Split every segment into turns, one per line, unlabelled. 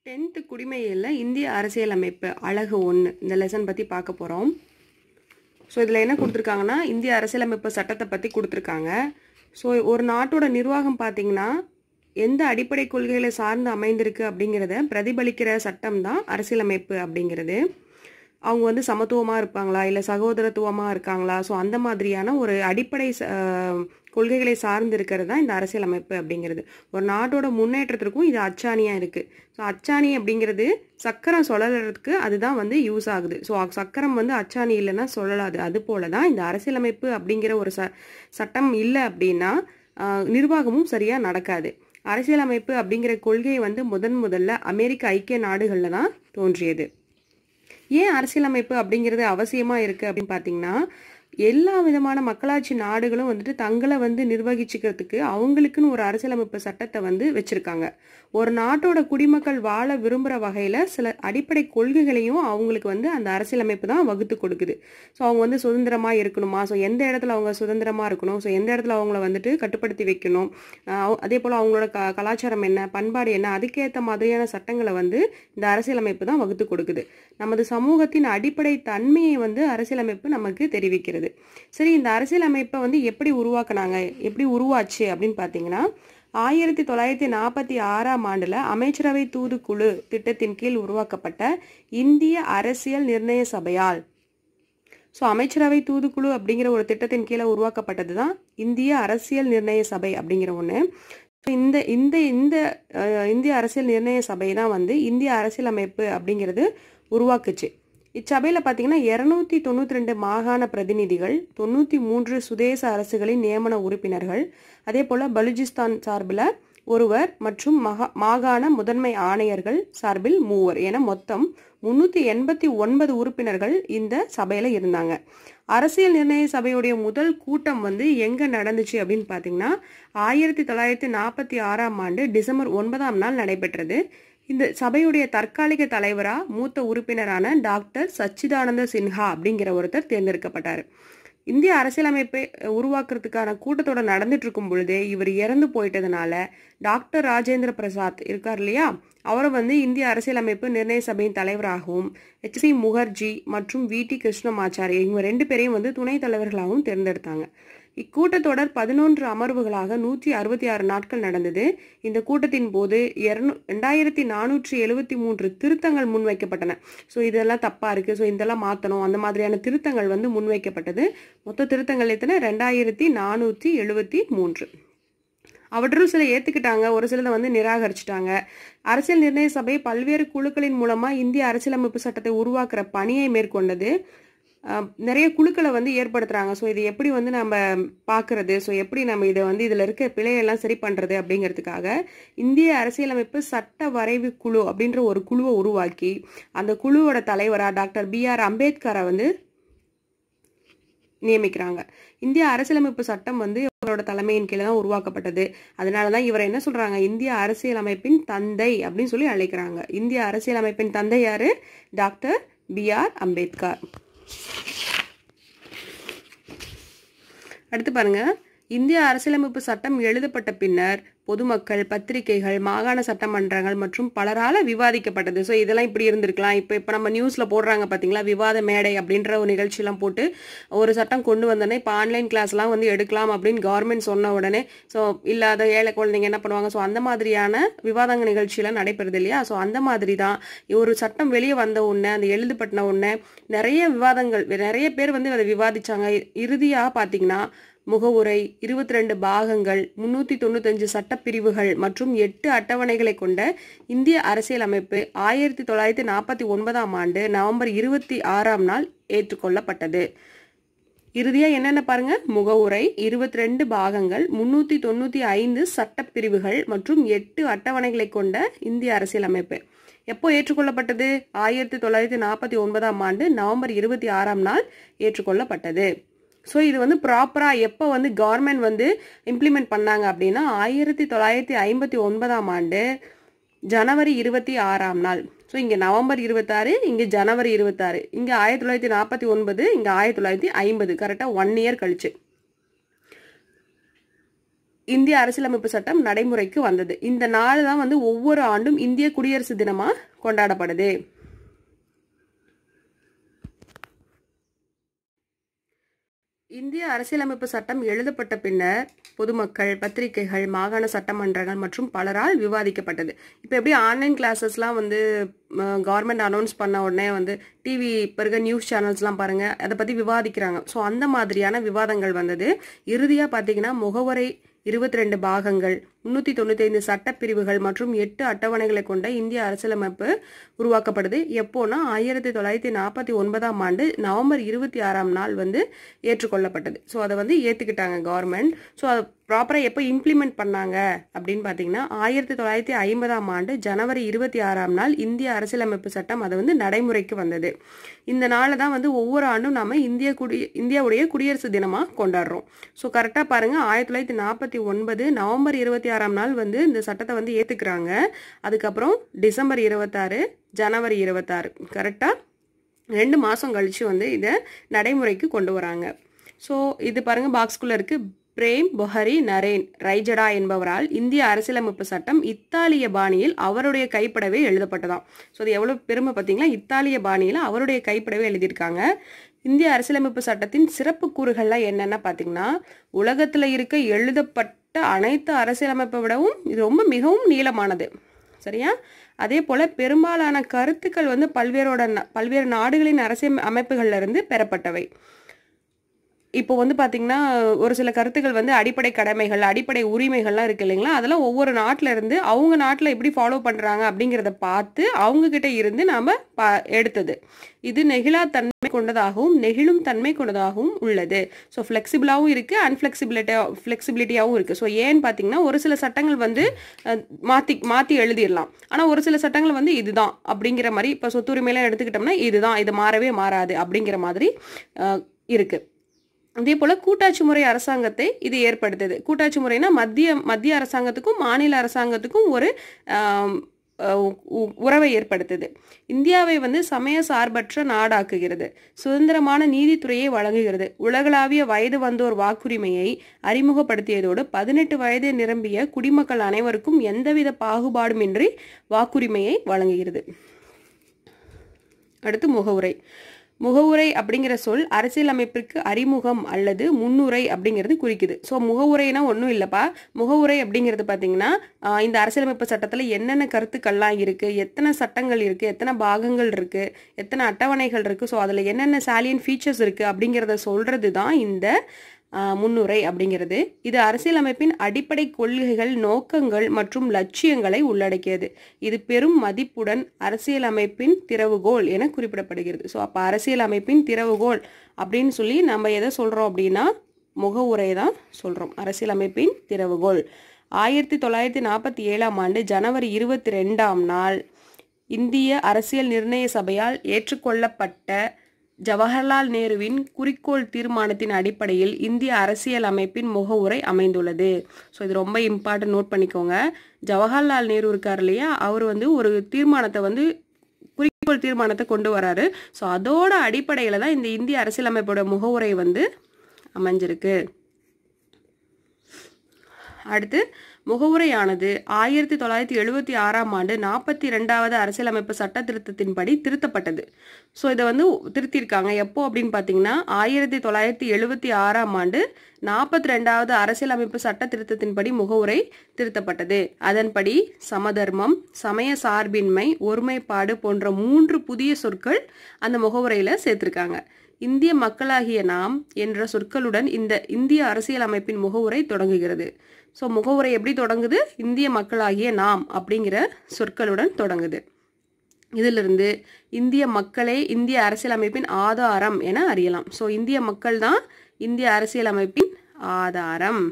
tenth குடிமையில் இந்திய அரசியலமைப்பு அழகு ஒன்று இந்த லெசன் பற்றி பார்க்க போகிறோம் ஸோ இதில் என்ன கொடுத்துருக்காங்கன்னா இந்திய அரசியலமைப்பு சட்டத்தை பற்றி கொடுத்துருக்காங்க ஸோ ஒரு நாட்டோட நிர்வாகம் பார்த்தீங்கன்னா எந்த அடிப்படை கொள்கைகளை சார்ந்து அமைந்திருக்கு அப்படிங்கிறத பிரதிபலிக்கிற சட்டம் தான் அரசியலமைப்பு அப்படிங்கிறது அவங்க வந்து சமத்துவமாக இருப்பாங்களா இல்லை சகோதரத்துவமாக இருக்காங்களா ஸோ அந்த மாதிரியான ஒரு அடிப்படை ச- ஆஹ் கொள்கைகளை சார்ந்து இருக்கிறது தான் இந்த அரசியலமைப்பு அப்படிங்கிறது ஒரு நாட்டோட முன்னேற்றத்திற்கும் இது அச்சாணியாக இருக்குது ஸோ அச்சாணி அப்படிங்கிறது சக்கரம் சுழலுறதுக்கு அதுதான் வந்து யூஸ் ஆகுது ஸோ சக்கரம் வந்து அச்சாணி இல்லைன்னா சுழலாது அது போல தான் இந்த அரசியலமைப்பு அப்படிங்கிற ஒரு ச சட்டம் இல்லை அப்படின்னா ஆஹ் நிர்வாகமும் சரியாக நடக்காது அரசியலமைப்பு அப்படிங்கிற கொள்கை வந்து முதன் முதல்ல அமெரிக்க ஐக்கிய நாடுகளில் தான் தோன்றியது ஏன் அரசியலமைப்பு அப்படிங்கிறது அவசியமாக இருக்குது அப்படின்னு பார்த்தீங்கன்னா எல்லா விதமான மக்களாட்சி நாடுகளும் வந்துட்டு தங்களை வந்து நிர்வகிச்சுக்கிறதுக்கு அவங்களுக்குன்னு ஒரு அரசியலமைப்பு சட்டத்தை வந்து வச்சுருக்காங்க ஒரு நாட்டோட குடிமக்கள் வாழ விரும்புகிற வகையில் சில அடிப்படை கொள்கைகளையும் அவங்களுக்கு வந்து அந்த அரசியலமைப்பு தான் வகுத்து கொடுக்குது ஸோ அவங்க வந்து சுதந்திரமாக இருக்கணுமா ஸோ எந்த இடத்துல அவங்க சுதந்திரமாக இருக்கணும் ஸோ எந்த இடத்துல அவங்கள வந்துட்டு கட்டுப்படுத்தி வைக்கணும் ஆஹ் அதே போல் அவங்களோட க கலாச்சாரம் என்ன பண்பாடு என்ன அதுக்கேற்ற மாதிரியான சட்டங்களை வந்து இந்த அரசியலமைப்பு தான் வகுத்து கொடுக்குது நமது சமூகத்தின் அடிப்படை தன்மையை வந்து அரசியலமைப்பு நமக்கு தெரிவிக்கிறது சரி இந்த அரசியலமைப்பை வந்து எப்படி உருவாக்குனாங்க எப்படி உருவாச்சு அப்படின்னு பார்த்தீங்கன்னா ஆயிரத்தி தொள்ளாயிரத்தி நாற்பத்தி ஆறாம் ஆண்டில் அமைச்சரவை தூதுக்குழு திட்டத்தின் கீழ் உருவாக்கப்பட்ட இந்திய அரசியல் நிர்ணய சபையால் ஸோ அமைச்சரவை தூதுக்குழு அப்படிங்கிற ஒரு திட்டத்தின் கீழே உருவாக்கப்பட்டது தான் இந்திய அரசியல் நிர்ணய சபை அப்படிங்கிற ஒன்று ஸோ இந்த இந்த இந்த அஹ், இந்திய அரசியல் நிர்ணய சபை தான் வந்து இந்திய அரசியலமைப்பு அப்படிங்கிறது உருவாக்குச்சு இச்சபையில் பார்த்தீங்கன்னா இரநூத்தி தொண்ணூற்றி ரெண்டு மாகாண பிரதிநிதிகள் தொண்ணூற்றி மூன்று சுதேச அரசுகளின் நியமன உறுப்பினர்கள் அதே போல் பலுஜிஸ்தான் சார்பில் ஒருவர் மற்றும் மகா மாகாண முதன்மை ஆணையர்கள் சார்பில் மூவர் என மொத்தம் முன்னூற்றி எண்பத்தி ஒன்பது உறுப்பினர்கள் இந்த சபையில் இருந்தாங்க அரசியல் நிர்ணய சபையுடைய முதல் கூட்டம் வந்து எங்கே நடந்துச்சு அப்படின்னு பார்த்தீங்கன்னா ஆயிரத்தி தொள்ளாயிரத்தி நாற்பத்தி ஆறாம் ஆண்டு டிசம்பர் ஒன்பதாம் நாள் நடைபெற்றது இந்த சபையுடைய தற்காலிக தலைவரா மூத்த உறுப்பினரான டாக்டர் சச்சிதானந்த சின்ஹா அப்படிங்கிற ஒருத்தர் தேர்ந்தெடுக்கப்பட்டார் இந்திய அமைப்பை உருவாக்குறதுக்கான கூட்டத்தோட நடந்துட்டு இருக்கும் பொழுதே இவர் இறந்து போயிட்டதுனால டாக்டர் ராஜேந்திர பிரசாத் இருக்கார் இல்லையா அவரை வந்து இந்திய அரசியலமைப்பு நிர்ணய சபையின் தலைவராகவும் எச் சி முகர்ஜி மற்றும் வி டி கிருஷ்ணமாச்சாரி இவங்க ரெண்டு பேரையும் வந்து துணைத் தலைவர்களாகவும் தேர்ந்தெடுத்தாங்க இக்கூட்டத்தொடர் பதினொன்று அமர்வுகளாக நூற்றி அறுபத்தி ஆறு நாட்கள் நடந்தது இந்த கூட்டத்தின் போது இரநூ ரெண்டாயிரத்தி நானூற்றி எழுபத்தி மூன்று திருத்தங்கள் முன்வைக்கப்பட்டன ஸோ இதெல்லாம் தப்பாக இருக்குது ஸோ இதெல்லாம் மாற்றணும் அந்த மாதிரியான திருத்தங்கள் வந்து முன்வைக்கப்பட்டது மொத்த திருத்தங்கள் எத்தனை ரெண்டாயிரத்தி நானூற்றி எழுபத்தி மூன்று அவற்றுள் சில ஏற்றுக்கிட்டாங்க ஒரு சிலதை வந்து நிராகரிச்சிட்டாங்க அரசியல் நிர்ணய சபை பல்வேறு குழுக்களின் மூலமாக இந்திய அரசியலமைப்பு சட்டத்தை உருவாக்குற பணியை மேற்கொண்டது ஆஹ் நிறைய குழுக்களை வந்து ஏற்படுத்துறாங்க ஸோ இது எப்படி வந்து நம்ம பார்க்கறது ஸோ எப்படி நம்ம இதை வந்து இதில் இருக்க பிழையெல்லாம் சரி பண்ணுறது அப்படிங்கிறதுக்காக இந்திய அரசியலமைப்பு சட்ட வரைவு குழு அப்படின்ற ஒரு குழுவை உருவாக்கி அந்த குழுவோட தலைவராக டாக்டர் பி ஆர் அம்பேத்கரை வந்து நியமிக்கிறாங்க இந்திய அரசியலமைப்பு சட்டம் வந்து இவரோட தலைமையின் கீழே தான் உருவாக்கப்பட்டது அதனால தான் இவரை என்ன சொல்றாங்க இந்திய அரசியலமைப்பின் தந்தை அப்படின்னு சொல்லி அழைக்கிறாங்க இந்திய அரசியலமைப்பின் தந்தை யாரு டாக்டர் பி ஆர் அம்பேத்கர் அடுத்து பாருங்க இந்திய அரசியலமைப்பு சட்டம் எழுதப்பட்ட பின்னர் பொதுமக்கள் பத்திரிகைகள் மாகாண சட்டமன்றங்கள் மற்றும் பலரால விவாதிக்கப்பட்டது ஸோ இதெல்லாம் இப்படி இருந்திருக்கலாம் இப்போ இப்போ நம்ம நியூஸில் போடுறாங்க பார்த்தீங்களா விவாத மேடை அப்படின்ற ஒரு நிகழ்ச்சியெல்லாம் போட்டு ஒரு சட்டம் கொண்டு வந்தோடனே இப்போ ஆன்லைன் கிளாஸ்லாம் வந்து எடுக்கலாம் அப்படின்னு கவர்மெண்ட் சொன்ன உடனே ஸோ இல்லாத ஏழை குழந்தைங்க என்ன பண்ணுவாங்க ஸோ அந்த மாதிரியான விவாதங்க நிகழ்ச்சியெல்லாம் நடைபெறுது இல்லையா ஸோ அந்த மாதிரி தான் ஒரு சட்டம் வெளியே வந்த உடனே அந்த எழுதப்பட்ட உடனே நிறைய விவாதங்கள் நிறைய பேர் வந்து அதை விவாதிச்சாங்க இறுதியாக பார்த்தீங்கன்னா முகவுரை இருபத்தி ரெண்டு பாகங்கள் முன்னூற்றி தொண்ணூத்தஞ்சு சட்டப்பிரிவுகள் மற்றும் எட்டு அட்டவணைகளை கொண்ட இந்திய அரசியலமைப்பு ஆயிரத்தி தொள்ளாயிரத்தி நாற்பத்தி ஒன்பதாம் ஆண்டு நவம்பர் இருபத்தி ஆறாம் நாள் ஏற்றுக்கொள்ளப்பட்டது இறுதியாக என்னென்ன பாருங்க முகவுரை இருபத்தி ரெண்டு பாகங்கள் முன்னூற்றி தொண்ணூற்றி ஐந்து சட்டப்பிரிவுகள் மற்றும் எட்டு அட்டவணைகளை கொண்ட இந்திய அரசியலமைப்பு எப்போ ஏற்றுக்கொள்ளப்பட்டது ஆயிரத்தி தொள்ளாயிரத்தி நாற்பத்தி ஒன்பதாம் ஆண்டு நவம்பர் இருபத்தி ஆறாம் நாள் ஏற்றுக்கொள்ளப்பட்டது ஸோ இது வந்து ப்ராப்பராக எப்போ வந்து கவர்மெண்ட் வந்து இம்ப்ளிமெண்ட் பண்ணாங்க அப்படின்னா ஆயிரத்தி தொள்ளாயிரத்தி ஐம்பத்தி ஒன்பதாம் ஆண்டு ஜனவரி இருபத்தி ஆறாம் நாள் ஸோ இங்கே நவம்பர் இருபத்தாறு இங்கே ஜனவரி இருபத்தாறு இங்கே ஆயிரத்தி தொள்ளாயிரத்தி நாற்பத்தி ஒன்பது இங்கே ஆயிரத்தி தொள்ளாயிரத்தி ஐம்பது கரெக்டாக ஒன் இயர் கழிச்சு இந்திய அரசியலமைப்பு சட்டம் நடைமுறைக்கு வந்தது இந்த நாள் தான் வந்து ஒவ்வொரு ஆண்டும் இந்திய குடியரசு தினமா கொண்டாடப்படுது இந்திய அரசியலமைப்பு சட்டம் எழுதப்பட்ட பின்னர் பொதுமக்கள் பத்திரிகைகள் மாகாண சட்டமன்றங்கள் மற்றும் பலரால் விவாதிக்கப்பட்டது இப்போ எப்படி ஆன்லைன் கிளாஸஸ்லாம் வந்து கவர்மெண்ட் அனௌன்ஸ் பண்ண உடனே வந்து டிவி இப்போ இருக்க நியூஸ் சேனல்ஸ்லாம் பாருங்கள் அதை பற்றி விவாதிக்கிறாங்க ஸோ அந்த மாதிரியான விவாதங்கள் வந்தது இறுதியாக பார்த்தீங்கன்னா முகவரை இருபத்தி ரெண்டு பாகங்கள் முன்னூற்றி தொண்ணூத்தைந்து சட்டப்பிரிவுகள் மற்றும் எட்டு அட்டவணைகளை கொண்ட இந்திய அரசியலமைப்பு உருவாக்கப்படுது எப்போனா ஆயிரத்தி தொள்ளாயிரத்தி நாற்பத்தி ஒன்பதாம் ஆண்டு நவம்பர் இருபத்தி ஆறாம் நாள் வந்து ஏற்றுக்கொள்ளப்பட்டது ஸோ அதை வந்து ஏற்றுக்கிட்டாங்க கவர்மெண்ட் ஸோ அதை ப்ராப்பராக எப்போ இம்ப்ளிமெண்ட் பண்ணாங்க அப்படின்னு பார்த்தீங்கன்னா ஆயிரத்தி தொள்ளாயிரத்தி ஐம்பதாம் ஆண்டு ஜனவரி இருபத்தி ஆறாம் நாள் இந்திய அரசியலமைப்பு சட்டம் அது வந்து நடைமுறைக்கு வந்தது இந்த நாளை தான் வந்து ஒவ்வொரு ஆண்டும் நம்ம இந்திய குடி இந்தியாவுடைய குடியரசு தினமாக கொண்டாடுறோம் ஸோ கரெக்டாக பாருங்கள் ஆயிரத்தி தொள்ளாயிரத்தி நாற்பத்தி ஒன்பது நவம்பர் இருபத்தி ஆறாம் நாள் வந்து இந்த சட்டத்தை வந்து ஏற்றுக்கிறாங்க அதுக்கப்புறம் டிசம்பர் இருபத்தாறு ஜனவரி இருபத்தாறு கரெக்டாக ரெண்டு மாதம் கழித்து வந்து இதை நடைமுறைக்கு கொண்டு வராங்க ஸோ இது பாருங்கள் பாக்ஸ்குள்ளே இருக்குது பிரேம் பொஹரி நரேன் ரைஜடா என்பவரால் இந்திய அரசியலமைப்பு சட்டம் இத்தாலிய பாணியில் அவருடைய கைப்படவே எழுதப்பட்டதாம் ஸோ அது எவ்வளோ பெருமை பார்த்தீங்களா இத்தாலிய பாணியில் அவருடைய கைப்படவே எழுதியிருக்காங்க இந்திய அரசியலமைப்பு சட்டத்தின் சிறப்பு கூறுகள்லாம் என்னென்ன பார்த்தீங்கன்னா உலகத்தில் இருக்க எழுதப்பட்ட அனைத்து அரசியலமைப்பை விடவும் இது ரொம்ப மிகவும் நீளமானது சரியா அதே போல் பெரும்பாலான கருத்துக்கள் வந்து பல்வேறோட பல்வேறு நாடுகளின் அரசியல் அமைப்புகள்ல இருந்து பெறப்பட்டவை இப்போ வந்து பார்த்தீங்கன்னா ஒரு சில கருத்துக்கள் வந்து அடிப்படை கடமைகள் அடிப்படை உரிமைகள்லாம் இருக்கு இல்லைங்களா அதெல்லாம் ஒவ்வொரு நாட்டில் இருந்து அவங்க நாட்டில் எப்படி ஃபாலோ பண்ணுறாங்க அப்படிங்கிறத பார்த்து அவங்கக்கிட்ட இருந்து நாம் பா எடுத்தது இது நெகிழா தன்மை கொண்டதாகவும் நெகிழும் தன்மை கொண்டதாகவும் உள்ளது ஸோ ஃப்ளெக்சிபிளாகவும் இருக்குது அன்ஃப்ளெக்சிபிலிட்டியாக ஃப்ளெக்சிபிலிட்டியாகவும் இருக்குது ஸோ ஏன்னு பார்த்தீங்கன்னா ஒரு சில சட்டங்கள் வந்து மாற்றி மாற்றி எழுதிடலாம் ஆனால் ஒரு சில சட்டங்கள் வந்து இதுதான் அப்படிங்கிற மாதிரி இப்போ சொத்துரிமையெல்லாம் எடுத்துக்கிட்டோம்னா இதுதான் இது மாறவே மாறாது அப்படிங்கிற மாதிரி இருக்குது அதே போல் கூட்டாட்சி முறை அரசாங்கத்தை இது ஏற்படுத்துது கூட்டாட்சி முறைனா மத்திய மத்திய அரசாங்கத்துக்கும் மாநில அரசாங்கத்துக்கும் ஒரு உறவை ஏற்படுத்துது இந்தியாவை வந்து சமய சார்பற்ற நாடாக்குகிறது சுதந்திரமான நீதித்துறையை வழங்குகிறது உலகளாவிய வயது வந்தோர் வாக்குரிமையை அறிமுகப்படுத்தியதோடு பதினெட்டு வயது நிரம்பிய குடிமக்கள் அனைவருக்கும் எந்தவித பாகுபாடுமின்றி வாக்குரிமையை வழங்குகிறது அடுத்து முகவுரை முகவுரை அப்படிங்கிற சொல் அரசியலமைப்பிற்கு அறிமுகம் அல்லது முன்னுரை அப்படிங்கிறது குறிக்குது ஸோ முகவுரைனா ஒன்றும் இல்லைப்பா முகவுரை அப்படிங்கிறது பார்த்தீங்கன்னா இந்த அரசியலமைப்பு சட்டத்தில் என்னென்ன கருத்துக்கள்லாம் இருக்குது எத்தனை சட்டங்கள் இருக்குது எத்தனை பாகங்கள் இருக்குது எத்தனை அட்டவணைகள் இருக்குது ஸோ அதில் என்னென்ன சாலியன் ஃபீச்சர்ஸ் இருக்குது அப்படிங்கிறத சொல்கிறது தான் இந்த முன்னுரை அப்படிங்கிறது இது அரசியலமைப்பின் அடிப்படை கொள்கைகள் நோக்கங்கள் மற்றும் லட்சியங்களை உள்ளடக்கியது இது பெரும் மதிப்புடன் அரசியலமைப்பின் திறவுகோல் என குறிப்பிடப்படுகிறது ஸோ அப்போ அரசியலமைப்பின் திறவுகோல் அப்படின்னு சொல்லி நம்ம எதை சொல்கிறோம் அப்படின்னா முகவுரை தான் சொல்கிறோம் அரசியலமைப்பின் திறவுகோல் ஆயிரத்தி தொள்ளாயிரத்தி நாற்பத்தி ஏழாம் ஆண்டு ஜனவரி இருபத்தி ரெண்டாம் நாள் இந்திய அரசியல் நிர்ணய சபையால் ஏற்றுக்கொள்ளப்பட்ட ஜவஹர்லால் நேருவின் குறிக்கோள் தீர்மானத்தின் அடிப்படையில் இந்திய அரசியல் அமைப்பின் முகவுரை அமைந்துள்ளது ஸோ இது ரொம்ப இம்பார்ட்டன்ட் நோட் பண்ணிக்கோங்க ஜவஹர்லால் நேரு இருக்கார் இல்லையா அவர் வந்து ஒரு தீர்மானத்தை வந்து குறிக்கோள் தீர்மானத்தை கொண்டு வராரு ஸோ அதோட அடிப்படையில் தான் இந்த இந்திய அரசியலமைப்போட முகவுரை வந்து அமைஞ்சிருக்கு அடுத்து முகவுரையானது ஆயிரத்தி தொள்ளாயிரத்தி எழுபத்தி ஆறாம் ஆண்டு நாற்பத்தி ரெண்டாவது அரசியலமைப்பு சட்ட திருத்தத்தின்படி திருத்தப்பட்டது ஸோ இதை வந்து திருத்தியிருக்காங்க எப்போ அப்படின்னு பார்த்தீங்கன்னா ஆயிரத்தி தொள்ளாயிரத்தி எழுபத்தி ஆறாம் ஆண்டு நாற்பத்தி ரெண்டாவது அரசியலமைப்பு சட்ட திருத்தத்தின்படி முகவுரை திருத்தப்பட்டது அதன்படி சமதர்மம் சமய சார்பின்மை ஒருமைப்பாடு போன்ற மூன்று புதிய சொற்கள் அந்த முகவுரையில் சேர்த்திருக்காங்க இந்திய மக்களாகிய நாம் என்ற சொற்களுடன் இந்த இந்திய அரசியல் அமைப்பின் முகவுரை தொடங்குகிறது ஸோ முகவுரை எப்படி தொடங்குது இந்திய மக்களாகிய நாம் அப்படிங்கிற சொற்களுடன் தொடங்குது இதிலிருந்து இந்திய மக்களே இந்திய அரசியலமைப்பின் ஆதாரம் என அறியலாம் ஸோ இந்திய மக்கள் தான் இந்திய அரசியலமைப்பின் ஆதாரம்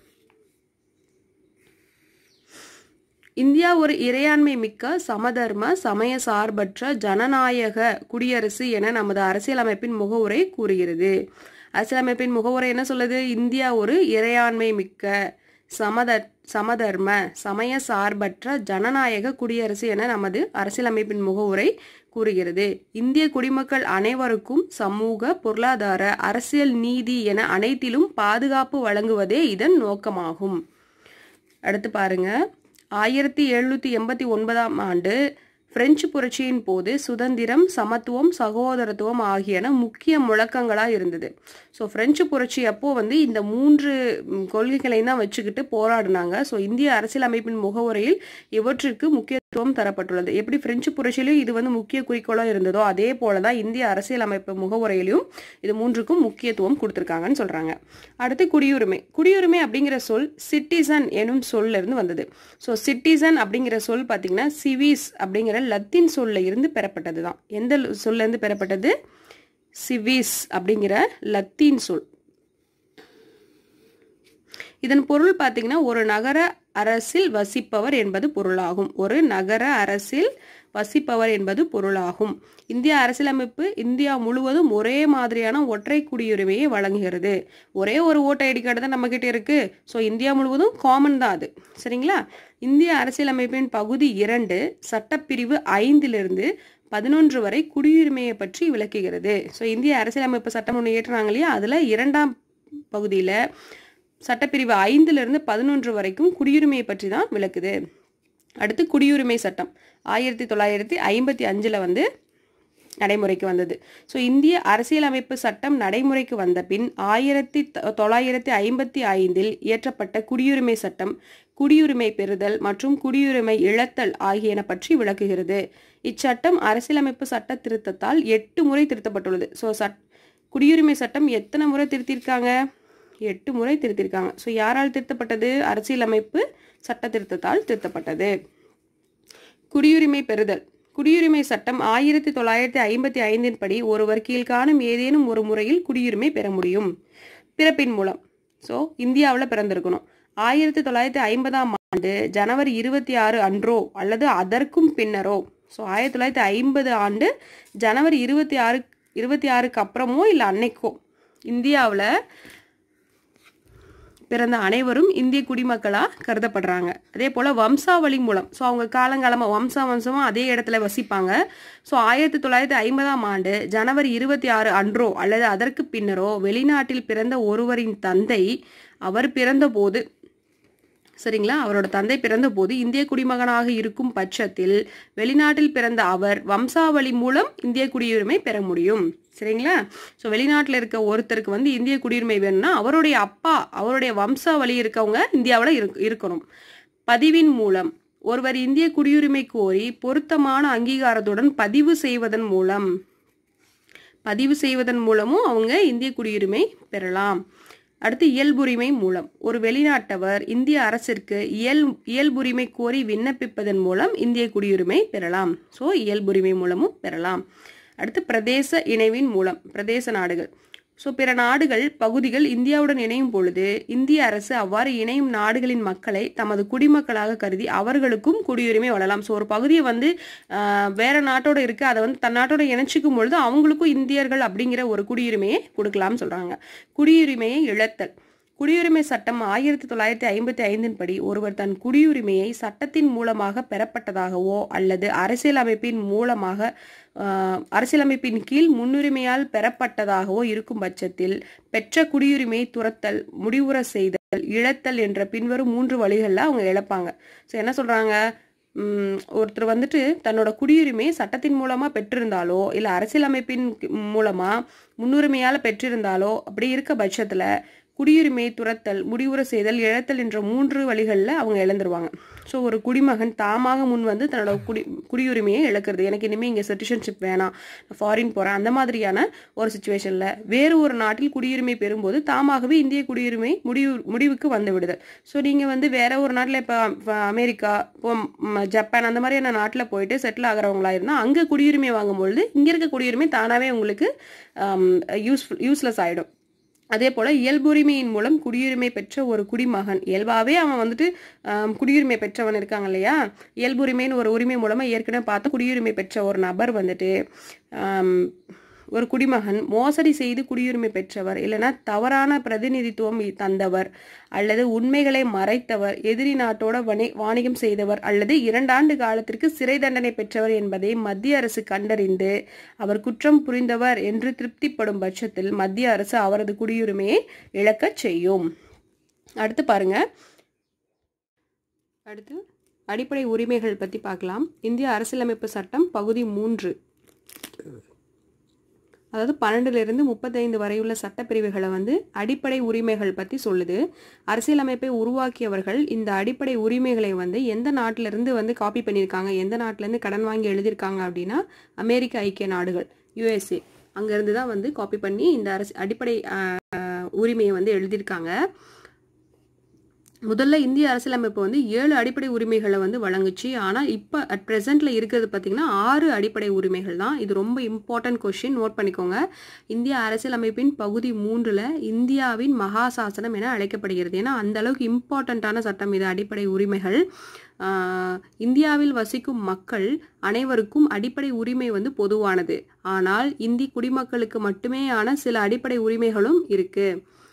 இந்தியா ஒரு இறையாண்மை மிக்க சமதர்ம சமய சார்பற்ற ஜனநாயக குடியரசு என நமது அரசியலமைப்பின் முகவுரை கூறுகிறது அரசியலமைப்பின் முகவுரை என்ன சொல்லுது இந்தியா ஒரு இறையாண்மை மிக்க சமத சமதர்ம சமய சார்பற்ற ஜனநாயக குடியரசு என நமது அரசியலமைப்பின் முகவுரை கூறுகிறது இந்திய குடிமக்கள் அனைவருக்கும் சமூக பொருளாதார அரசியல் நீதி என அனைத்திலும் பாதுகாப்பு வழங்குவதே இதன் நோக்கமாகும் அடுத்து பாருங்க ஆயிரத்தி எழுநூற்றி எண்பத்தி ஒன்பதாம் ஆண்டு பிரெஞ்சு புரட்சியின் போது சுதந்திரம் சமத்துவம் சகோதரத்துவம் ஆகியன முக்கிய முழக்கங்களாக இருந்தது ஸோ பிரெஞ்சு புரட்சி அப்போ வந்து இந்த மூன்று ம், கொள்கைகளையும் தான் வச்சுக்கிட்டு போராடினாங்க ஸோ இந்திய அரசியலமைப்பின் முகவுரையில் இவற்றிற்கு முக்கியத்துவம் தரப்பட்டுள்ளது எப்படி பிரெஞ்சு புரட்சியிலையும் இது வந்து முக்கிய குறிக்கோளாக இருந்ததோ அதே போல தான் இந்திய அரசியலமைப்பு முகவுரையிலையும் இது மூன்றுக்கும் முக்கியத்துவம் கொடுத்துருக்காங்கன்னு சொல்கிறாங்க அடுத்து குடியுரிமை குடியுரிமை அப்படிங்கிற சொல் சிட்டிசன் எனும் சொல்ல இருந்து வந்தது ஸோ சிட்டிசன் அப்படிங்கிற சொல் பார்த்தீங்கன்னா சிவிஸ் அப்படிங்கிற லத்தீன் சொல்ல இருந்து பெறப்பட்டது தான் எந்த சொல்ல இருந்து பெறப்பட்டது சிவிஸ் அப்படிங்கிற லத்தீன் சொல் இதன் பொருள் பார்த்தீங்கன்னா ஒரு நகர அரசில் வசிப்பவர் என்பது பொருளாகும் ஒரு நகர அரசில் வசிப்பவர் என்பது பொருளாகும் இந்திய அரசியலமைப்பு இந்தியா முழுவதும் ஒரே மாதிரியான ஒற்றை குடியுரிமையை வழங்குகிறது ஒரே ஒரு ஓட்டர் ஐடி கார்டு தான் நம்மக்கிட்ட இருக்கு ஸோ இந்தியா முழுவதும் காமன் தான் அது சரிங்களா இந்திய அரசியலமைப்பின் பகுதி இரண்டு சட்டப்பிரிவு ஐந்திலிருந்து பதினொன்று வரை குடியுரிமையை பற்றி விளக்குகிறது ஸோ இந்திய அரசியலமைப்பு சட்டம் ஒன்று ஏற்றுனாங்க இல்லையா அதில் இரண்டாம் பகுதியில் சட்டப்பிரிவு ஐந்திலிருந்து பதினொன்று வரைக்கும் குடியுரிமையை பற்றி தான் விளக்குது அடுத்து குடியுரிமை சட்டம் ஆயிரத்தி தொள்ளாயிரத்தி ஐம்பத்தி அஞ்சில் வந்து நடைமுறைக்கு வந்தது ஸோ இந்திய அரசியலமைப்பு சட்டம் நடைமுறைக்கு வந்த பின் ஆயிரத்தி தொ- தொள்ளாயிரத்தி ஐம்பத்தி ஐந்தில் இயற்றப்பட்ட குடியுரிமை சட்டம் குடியுரிமை பெறுதல் மற்றும் குடியுரிமை இழத்தல் ஆகியன பற்றி விளக்குகிறது இச்சட்டம் அரசியலமைப்பு சட்ட திருத்தத்தால் எட்டு முறை திருத்தப்பட்டுள்ளது ஸோ சட் குடியுரிமை சட்டம் எத்தனை முறை திருத்தியிருக்காங்க எட்டு முறை திருத்தியிருக்காங்க ஸோ யாரால் திருத்தப்பட்டது அரசியலமைப்பு சட்ட திருத்தத்தால் திருத்தப்பட்டது குடியுரிமை பெறுதல் குடியுரிமை சட்டம் ஆயிரத்தி தொள்ளாயிரத்தி ஐம்பத்தி ஐந்தின் படி ஒருவர் கீழ்காணும் ஏதேனும் ஒரு முறையில் குடியுரிமை பெற முடியும் பிறப்பின் மூலம் ஸோ இந்தியாவில் பிறந்திருக்கணும் ஆயிரத்தி தொள்ளாயிரத்தி ஐம்பதாம் ஆண்டு ஜனவரி இருபத்தி ஆறு அன்றோ அல்லது அதற்கும் பின்னரோ ஸோ ஆயிரத்தி தொள்ளாயிரத்தி ஐம்பது ஆண்டு ஜனவரி இருபத்தி ஆறு இருபத்தி ஆறுக்கு அப்புறமோ இல்லை அன்னைக்கோ இந்தியாவில் பிறந்த அனைவரும் இந்திய குடிமக்களாக கருதப்படுறாங்க அதே போல் வம்சாவளி மூலம் ஸோ அவங்க காலங்காலமாக வம்சா வம்சமாக அதே இடத்துல வசிப்பாங்க ஸோ ஆயிரத்தி தொள்ளாயிரத்தி ஐம்பதாம் ஆண்டு ஜனவரி இருபத்தி ஆறு அன்றோ அல்லது அதற்கு பின்னரோ வெளிநாட்டில் பிறந்த ஒருவரின் தந்தை அவர் பிறந்தபோது சரிங்களா அவரோட தந்தை பிறந்தபோது இந்திய குடிமகனாக இருக்கும் பட்சத்தில் வெளிநாட்டில் பிறந்த அவர் வம்சாவளி மூலம் இந்திய குடியுரிமை பெற முடியும் சரிங்களா ஸோ வெளிநாட்டில் இருக்க ஒருத்தருக்கு வந்து இந்திய குடியுரிமை வேணும்னா அவருடைய அப்பா அவருடைய வம்சாவளி இருக்கவங்க இந்தியாவில் இருக் இருக்கணும் பதிவின் மூலம் ஒருவர் இந்திய குடியுரிமை கோரி பொருத்தமான அங்கீகாரத்துடன் பதிவு செய்வதன் மூலம் பதிவு செய்வதன் மூலமும் அவங்க இந்திய குடியுரிமை பெறலாம் அடுத்து இயல்புரிமை மூலம் ஒரு வெளிநாட்டவர் இந்திய அரசிற்கு இயல் இயல்புரிமை கோரி விண்ணப்பிப்பதன் மூலம் இந்திய குடியுரிமை பெறலாம் ஸோ இயல்புரிமை மூலமும் பெறலாம் அடுத்து பிரதேச இணைவின் மூலம் பிரதேச நாடுகள் ஸோ பிற நாடுகள் பகுதிகள் இந்தியாவுடன் இணையும் பொழுது இந்திய அரசு அவ்வாறு இணையும் நாடுகளின் மக்களை தமது குடிமக்களாக கருதி அவர்களுக்கும் குடியுரிமை வழலாம் ஸோ ஒரு பகுதியை வந்து ஆஹ், வேற நாட்டோட இருக்கு அதை வந்து தன் நாட்டோட இணைச்சிக்கும் பொழுது அவங்களுக்கும் இந்தியர்கள் அப்படிங்கிற ஒரு குடியுரிமையை கொடுக்கலாம்னு சொல்றாங்க குடியுரிமையை இழத்தல் குடியுரிமை சட்டம் ஆயிரத்தி தொள்ளாயிரத்தி ஐம்பத்தி ஐந்தின் படி ஒருவர் தன் குடியுரிமையை சட்டத்தின் மூலமாக பெறப்பட்டதாகவோ அல்லது அரசியலமைப்பின் மூலமாக ஆஹ், அரசியலமைப்பின் கீழ் முன்னுரிமையால் பெறப்பட்டதாகவோ இருக்கும் பட்சத்தில் பெற்ற குடியுரிமையை துரத்தல் முடிவுற செய்தல் இழத்தல் என்ற பின்வரும் மூன்று வழிகளில் அவங்க இழப்பாங்க ஸோ என்ன சொல்றாங்க ம், ஒருத்தர் வந்துட்டு தன்னோட குடியுரிமையை சட்டத்தின் மூலமா பெற்றிருந்தாலோ இல்லை அரசியலமைப்பின் மூலமா முன்னுரிமையால பெற்றிருந்தாலோ அப்படி இருக்க பட்சத்துல குடியுரிமையை துரத்தல் முடிவுற செய்தல் இழத்தல் என்ற மூன்று வழிகளில் அவங்க இழந்துருவாங்க ஸோ ஒரு குடிமகன் தாமாக முன் வந்து தன்னோட குடி குடியுரிமையை இழக்கிறது எனக்கு இனிமேல் இங்கே சிட்டிசன்ஷிப் வேணாம் நான் ஃபாரின் போகிறேன் அந்த மாதிரியான ஒரு சுச்சுவேஷனில் வேறு ஒரு நாட்டில் குடியுரிமை பெறும்போது தாமாகவே இந்திய குடியுரிமை முடிவு முடிவுக்கு வந்து விடுதல் ஸோ நீங்கள் வந்து வேற ஒரு நாட்டில் இப்போ அமெரிக்கா இப்போ ம், ஜப்பான் அந்த மாதிரியான நாட்டில் போயிட்டு செட்டில் ஆகிறவங்களா இருந்தால் அங்கே குடியுரிமை வாங்கும்பொழுது இங்கே இருக்க குடியுரிமை தானாகவே உங்களுக்கு யூஸ்ஃபுல் யூஸ்லெஸ் ஆகிடும் அதே போல் இயல்புரிமையின் மூலம் குடியுரிமை பெற்ற ஒரு குடிமகன் இயல்பாகவே அவன் வந்துட்டு ஆம், குடியுரிமை பெற்றவன் இருக்காங்க இல்லையா இயல்புரிமைன்னு ஒரு உரிமை மூலமாக ஏற்கனவே பார்த்து குடியுரிமை பெற்ற ஒரு நபர் வந்துட்டு ஆம், ஒரு குடிமகன் மோசடி செய்து குடியுரிமை பெற்றவர் இல்லைன்னா தவறான பிரதிநிதித்துவம் தந்தவர் அல்லது உண்மைகளை மறைத்தவர் எதிரி நாட்டோட வணி வாணிகம் செய்தவர் அல்லது இரண்டாண்டு காலத்திற்கு சிறை தண்டனை பெற்றவர் என்பதை மத்திய அரசு கண்டறிந்து அவர் குற்றம் புரிந்தவர் என்று திருப்திப்படும் பட்சத்தில் மத்திய அரசு அவரது குடியுரிமையை இழக்கச் செய்யும் அடுத்து பாருங்க அடுத்து அடிப்படை உரிமைகள் பற்றி பார்க்கலாம் இந்திய அரசியலமைப்பு சட்டம் பகுதி மூன்று அதாவது பன்னெண்டுலேருந்து முப்பத்தைந்து வரையுள்ள சட்டப்பிரிவுகளை வந்து அடிப்படை உரிமைகள் பற்றி சொல்லுது அரசியலமைப்பை உருவாக்கியவர்கள் இந்த அடிப்படை உரிமைகளை வந்து எந்த நாட்டிலேருந்து வந்து காப்பி பண்ணியிருக்காங்க எந்த நாட்டிலேருந்து கடன் வாங்கி எழுதியிருக்காங்க அப்படின்னா அமெரிக்க ஐக்கிய நாடுகள் யுஎஸ்ஏ அங்கேருந்து தான் வந்து காப்பி பண்ணி இந்த அரசு அடிப்படை ஆஹ், உரிமையை வந்து எழுதியிருக்காங்க முதல்ல இந்திய அரசியலமைப்பு வந்து ஏழு அடிப்படை உரிமைகளை வந்து வழங்குச்சு ஆனால் இப்போ அட் ப்ரெசென்ட்டில் இருக்கிறது பார்த்தீங்கன்னா ஆறு அடிப்படை உரிமைகள் தான் இது ரொம்ப இம்பார்ட்டன்ட் கொஷின் நோட் பண்ணிக்கோங்க இந்திய அரசியலமைப்பின் பகுதி மூன்றில் இந்தியாவின் மகாசாசனம் என அழைக்கப்படுகிறது ஏன்னா அந்த அளவுக்கு இம்பார்ட்டண்ட்டான சட்டம் இது அடிப்படை உரிமைகள் ஆஹ், இந்தியாவில் வசிக்கும் மக்கள் அனைவருக்கும் அடிப்படை உரிமை வந்து பொதுவானது ஆனால் இந்தி குடிமக்களுக்கு மட்டுமேயான சில அடிப்படை உரிமைகளும் இருக்கு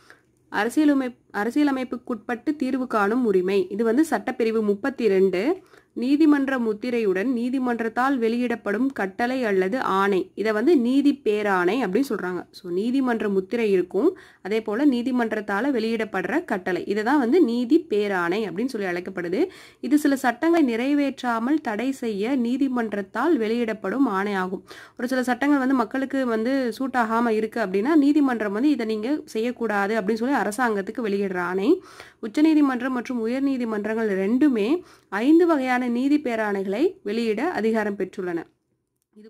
அரசியலமை அரசியலமைப்புக்குட்பட்டு தீர்வு காணும் உரிமை இது வந்து சட்டப்பிரிவு முப்பத்தி ரெண்டு நீதிமன்ற முத்திரையுடன் நீதிமன்றத்தால் வெளியிடப்படும் கட்டளை அல்லது ஆணை இதை வந்து நீதி பேராணை அப்படின்னு சொல்றாங்க ஸோ நீதிமன்ற முத்திரை இருக்கும் அதே போல நீதிமன்றத்தால் வெளியிடப்படுற கட்டளை இதை தான் வந்து நீதி பேராணை அப்படின்னு சொல்லி அழைக்கப்படுது இது சில சட்டங்களை நிறைவேற்றாமல் தடை செய்ய நீதிமன்றத்தால் வெளியிடப்படும் ஆணை ஆகும் ஒரு சில சட்டங்கள் வந்து மக்களுக்கு வந்து சூட் ஆகாம இருக்கு அப்படின்னா நீதிமன்றம் வந்து இதை நீங்க செய்யக்கூடாது அப்படின்னு சொல்லி அரசாங்கத்துக்கு வெளியிடுற ஆணை உச்சநீதிமன்றம் மற்றும் உயர்நீதிமன்றங்கள் ரெண்டுமே ஐந்து வகையான நீதி பேராணைகளை வெளியிட அதிகாரம் பெற்றுள்ளன இது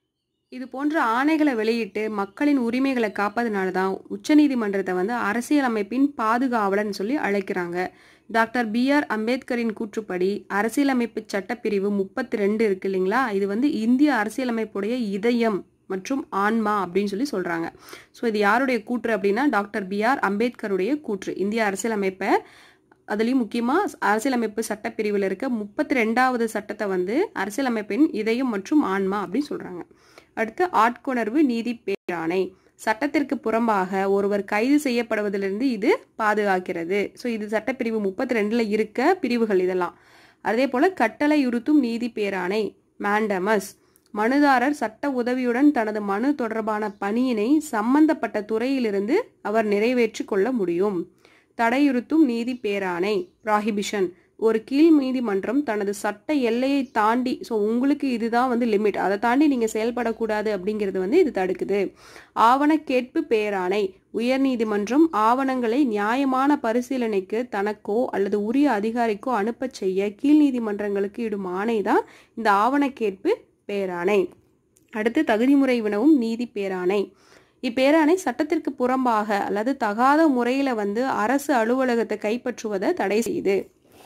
இது போன்ற ஆணைகளை வெளியிட்டு மக்களின் உரிமைகளை காப்பதனால தான் உச்சநீதிமன்றத்தை வந்து அரசியலமைப்பின் பாதுகாவலன் சொல்லி அழைக்கிறாங்க டாக்டர் பி ஆர் அம்பேத்கரின் கூற்றுப்படி அரசியலமைப்பு சட்டப்பிரிவு முப்பத்தி ரெண்டு இருக்கு இல்லைங்களா இது வந்து இந்திய அரசியலமைப்புடைய இதயம் மற்றும் ஆன்மா அப்படின்னு சொல்லி சொல்றாங்க ஸோ இது யாருடைய கூற்று அப்படின்னா டாக்டர் பி ஆர் அம்பேத்கருடைய கூற்று இந்திய அரசியலமைப்பை அதுலேயும் முக்கியமாக அரசியலமைப்பு சட்டப்பிரிவில் இருக்க முப்பத்தி ரெண்டாவது சட்டத்தை வந்து அரசியலமைப்பின் இதயம் மற்றும் ஆன்மா அப்படின்னு சொல்கிறாங்க அடுத்து ஆட்கொணர்வு நீதி பேராணை சட்டத்திற்கு புறம்பாக ஒருவர் கைது செய்யப்படுவதிலிருந்து இது பாதுகாக்கிறது ஸோ இது சட்டப்பிரிவு முப்பத்தி ரெண்டில் இருக்க பிரிவுகள் இதெல்லாம் அதே போல் கட்டளையுறுத்தும் நீதி பேராணை மேண்டமஸ் மனுதாரர் சட்ட உதவியுடன் தனது மனு தொடர்பான பணியினை சம்பந்தப்பட்ட துறையிலிருந்து அவர் நிறைவேற்றி கொள்ள முடியும் தடையுறுத்தும் நீதி பேராணை ப்ராஹிபிஷன் ஒரு கீழ் நீதிமன்றம் தனது சட்ட எல்லையை தாண்டி ஸோ உங்களுக்கு இதுதான் வந்து லிமிட் அதை தாண்டி நீங்கள் செயல்படக்கூடாது அப்படிங்கிறது வந்து இது தடுக்குது ஆவண கேட்பு பேராணை உயர்நீதிமன்றம் ஆவணங்களை நியாயமான பரிசீலனைக்கு தனக்கோ அல்லது உரிய அதிகாரிக்கோ அனுப்பச் செய்ய கீழ் நீதிமன்றங்களுக்கு இடும் ஆணை தான் இந்த ஆவண கேட்பு பேராணை அடுத்து தகுதிமுறை வினவும் நீதி பேராணை இப்பேராணை சட்டத்திற்கு புறம்பாக அல்லது தகாத முறையில் வந்து அரசு அலுவலகத்தை கைப்பற்றுவதை தடை செய்யுது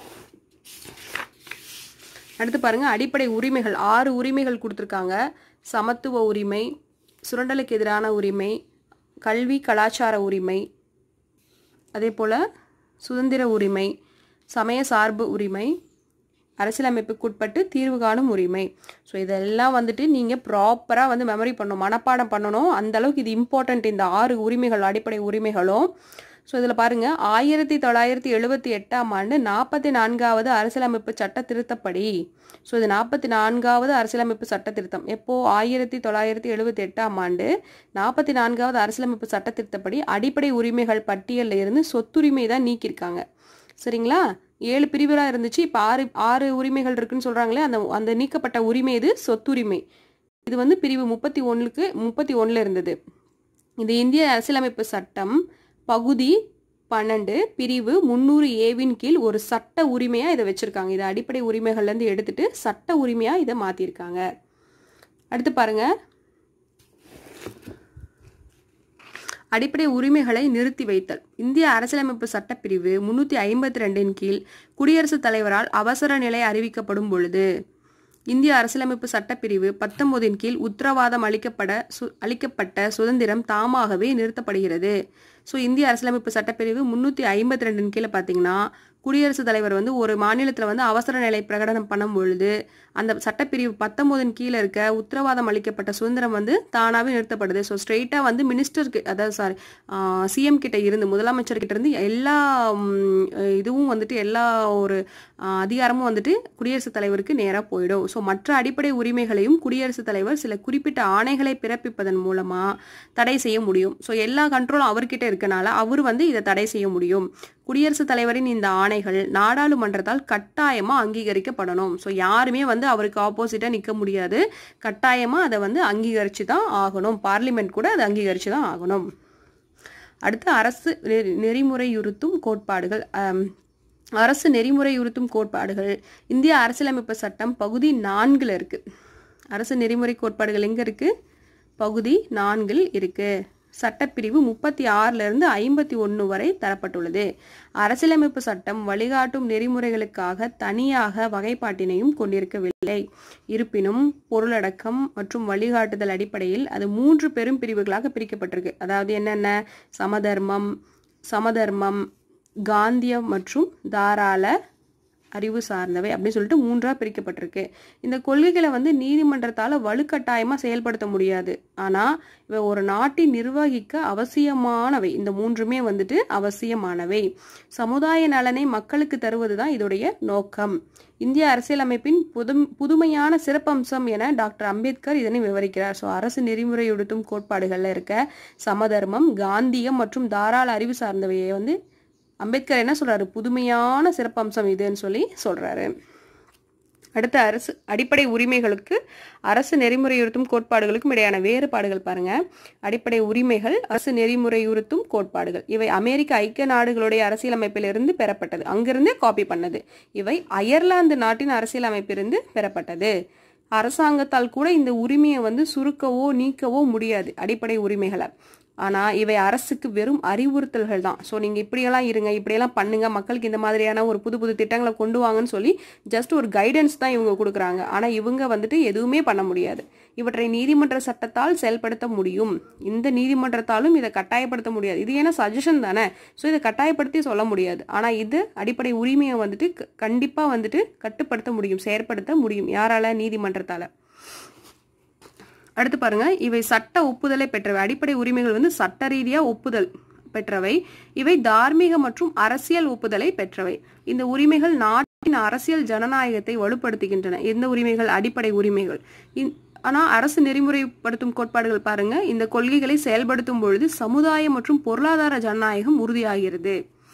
அடுத்து பாருங்க அடிப்படை உரிமைகள் ஆறு உரிமைகள் கொடுத்துருக்காங்க சமத்துவ உரிமை சுரண்டலுக்கு எதிரான உரிமை கல்வி கலாச்சார உரிமை அதே போல் சுதந்திர உரிமை சமய சார்பு உரிமை அரசியலமைப்புக்குட்பட்டு தீர்வு காணும் உரிமை ஸோ இதெல்லாம் வந்துட்டு நீங்கள் ப்ராப்பராக வந்து மெமரி பண்ணணும் மனப்பாடம் பண்ணணும் அந்த அளவுக்கு இது இம்பார்ட்டண்ட் இந்த ஆறு உரிமைகள் அடிப்படை உரிமைகளும் ஸோ இதில் பாருங்கள் ஆயிரத்தி தொள்ளாயிரத்தி எழுபத்தி எட்டாம் ஆண்டு நாற்பத்தி நான்காவது அரசியலமைப்பு சட்ட திருத்தப்படி ஸோ இது நாற்பத்தி நான்காவது அரசியலமைப்பு சட்ட திருத்தம் எப்போ ஆயிரத்தி தொள்ளாயிரத்தி எழுபத்தி எட்டாம் ஆண்டு நாற்பத்தி நான்காவது அரசியலமைப்பு சட்ட திருத்தப்படி அடிப்படை உரிமைகள் பட்டியலில் இருந்து சொத்துரிமை தான் நீக்கியிருக்காங்க சரிங்களா ஏழு பிரிவுகளாக இருந்துச்சு இப்போ ஆறு ஆறு உரிமைகள் இருக்குன்னு சொல்கிறாங்களே அந்த அந்த நீக்கப்பட்ட உரிமை இது சொத்துரிமை இது வந்து பிரிவு முப்பத்தி ஒன்றுக்கு முப்பத்தி ஒன்றில் இருந்தது இது இந்திய அரசியலமைப்பு சட்டம் பகுதி பன்னெண்டு பிரிவு முந்நூறு ஏவின் கீழ் ஒரு சட்ட உரிமையாக இதை வச்சுருக்காங்க இதை அடிப்படை உரிமைகள்லேருந்து எடுத்துட்டு சட்ட உரிமையாக இதை மாற்றிருக்காங்க அடுத்து பாருங்க அடிப்படை உரிமைகளை நிறுத்தி வைத்தல் இந்திய அரசியலமைப்பு சட்டப்பிரிவு முன்னூற்றி ஐம்பத்தி ரெண்டின் கீழ் குடியரசுத் தலைவரால் அவசர நிலை அறிவிக்கப்படும் பொழுது இந்திய அரசியலமைப்பு சட்டப்பிரிவு பத்தொன்பதின் கீழ் உத்தரவாதம் அளிக்கப்பட சு அளிக்கப்பட்ட சுதந்திரம் தாமாகவே நிறுத்தப்படுகிறது ஸோ இந்திய அரசியலமைப்பு சட்டப்பிரிவு முந்நூற்றி ஐம்பத்தி ரெண்டின் கீழே பார்த்தீங்கன்னா குடியரசுத் தலைவர் வந்து ஒரு மாநிலத்தில் வந்து அவசர நிலை பிரகடனம் பண்ணும் பொழுது அந்த சட்டப்பிரிவு பத்தொம்போதின் கீழே இருக்க உத்தரவாதம் அளிக்கப்பட்ட சுதந்திரம் வந்து தானாகவே நிறுத்தப்படுது ஸோ ஸ்ட்ரெயிட்டாக வந்து மினிஸ்டருக்கு அதாவது சாரி சிஎம் கிட்ட இருந்து முதலமைச்சர் கிட்ட இருந்து எல்லா ம், இதுவும் வந்துட்டு எல்லா ஒரு ஆ, அதிகாரமும் வந்துட்டு குடியரசுத் தலைவருக்கு நேராக போயிடும் ஸோ மற்ற அடிப்படை உரிமைகளையும் குடியரசுத் தலைவர் சில குறிப்பிட்ட ஆணைகளை பிறப்பிப்பதன் மூலமாக தடை செய்ய முடியும் ஸோ எல்லா கண்ட்ரோலும் அவர்கிட்ட இருக்கனால அவர் வந்து இதை தடை செய்ய முடியும் குடியரசுத் தலைவரின் இந்த ஆணைகள் நாடாளுமன்றத்தால் கட்டாயமாக அங்கீகரிக்கப்படணும் ஸோ யாருமே வந்து அவருக்கு ஆப்போசிட்டாக நிற்க முடியாது கட்டாயமாக அதை வந்து அங்கீகரித்து தான் ஆகணும் பார்லிமெண்ட் கூட அதை அங்கீகரித்து தான் ஆகணும் அடுத்து அரசு நெறி- நெறிமுறையுறுத்தும் கோட்பாடுகள் ஆம், அரசு நெறிமுறையுறுத்தும் கோட்பாடுகள் இந்திய அரசியலமைப்பு சட்டம் பகுதி நான்கில் இருக்கு அரசு நெறிமுறை கோட்பாடுகள் எங்க இருக்கு பகுதி நான்கில் இருக்கு சட்டப்பிரிவு முப்பத்தி ஆறுல இருந்து ஐம்பத்தி ஒன்று வரை தரப்பட்டுள்ளது அரசியலமைப்பு சட்டம் வழிகாட்டும் நெறிமுறைகளுக்காக தனியாக வகைப்பாட்டினையும் கொண்டிருக்கவில்லை இருப்பினும் பொருளடக்கம் மற்றும் வழிகாட்டுதல் அடிப்படையில் அது மூன்று பெரும் பிரிவுகளாக பிரிக்கப்பட்டிருக்கு அதாவது என்னென்ன சமதர்மம் சமதர்மம் காந்தியம் மற்றும் தாராள அறிவு சார்ந்தவை அப்படின்னு சொல்லிட்டு மூன்றா பிரிக்கப்பட்டிருக்கு இந்த கொள்கைகளை வந்து நீதிமன்றத்தால் வலுக்கட்டாயமாக செயல்படுத்த முடியாது ஆனால் இவை ஒரு நாட்டை நிர்வகிக்க அவசியமானவை இந்த மூன்றுமே வந்துட்டு அவசியமானவை சமுதாய நலனை மக்களுக்கு தருவது தான் இதோடைய நோக்கம் இந்திய அரசியலமைப்பின் புதும் புதுமையான சிறப்பம்சம் என டாக்டர் அம்பேத்கர் இதனை விவரிக்கிறார் ஸோ அரசு நெறிமுறையுடுத்தும் கோட்பாடுகளில் இருக்க சமதர்மம் காந்தியம் மற்றும் தாராள அறிவு சார்ந்தவையை வந்து அம்பேத்கர் என்ன சொல்றாரு புதுமையான சிறப்பம்சம் இதுன்னு சொல்லி சொல்றாரு அடுத்த அரசு அடிப்படை உரிமைகளுக்கு அரசு நெறிமுறையுறுத்தும் கோட்பாடுகளுக்கும் இடையான வேறுபாடுகள் பாருங்க அடிப்படை உரிமைகள் அரசு நெறிமுறையுறுத்தும் கோட்பாடுகள் இவை அமெரிக்க ஐக்கிய நாடுகளுடைய அரசியலமைப்பிலிருந்து பெறப்பட்டது அங்கிருந்தே காப்பி பண்ணது இவை அயர்லாந்து நாட்டின் அரசியலமைப்பிலிருந்து பெறப்பட்டது அரசாங்கத்தால் கூட இந்த உரிமையை வந்து சுருக்கவோ நீக்கவோ முடியாது அடிப்படை உரிமைகளை ஆனால் இவை அரசுக்கு வெறும் அறிவுறுத்தல்கள் தான் ஸோ நீங்கள் இப்படியெல்லாம் இருங்க இப்படியெல்லாம் பண்ணுங்க மக்களுக்கு இந்த மாதிரியான ஒரு புது புது திட்டங்களை கொண்டு வாங்கன்னு சொல்லி ஜஸ்ட் ஒரு கைடன்ஸ் தான் இவங்க கொடுக்குறாங்க ஆனால் இவங்க வந்துட்டு எதுவுமே பண்ண முடியாது இவற்றை நீதிமன்ற சட்டத்தால் செயல்படுத்த முடியும் இந்த நீதிமன்றத்தாலும் இதை கட்டாயப்படுத்த முடியாது இது ஏன்னா சஜஷன் தானே ஸோ இதை கட்டாயப்படுத்தி சொல்ல முடியாது ஆனால் இது அடிப்படை உரிமையை வந்துட்டு கண்டிப்பாக வந்துட்டு கட்டுப்படுத்த முடியும் செயற்படுத்த முடியும் யாரால நீதிமன்றத்தால் அடுத்து பாருங்க இவை சட்ட ஒப்புதலை பெற்றவை அடிப்படை உரிமைகள் வந்து சட்ட ரீதியா ஒப்புதல் பெற்றவை இவை தார்மீக மற்றும் அரசியல் ஒப்புதலை பெற்றவை இந்த உரிமைகள் நாட்டின் அரசியல் ஜனநாயகத்தை வலுப்படுத்துகின்றன இந்த உரிமைகள் அடிப்படை உரிமைகள் இந்- ஆனா அரசு நெறிமுறைப்படுத்தும் கோட்பாடுகள் பாருங்க இந்த கொள்கைகளை செயல்படுத்தும் பொழுது சமுதாய மற்றும் பொருளாதார ஜனநாயகம் உறுதியாகிறது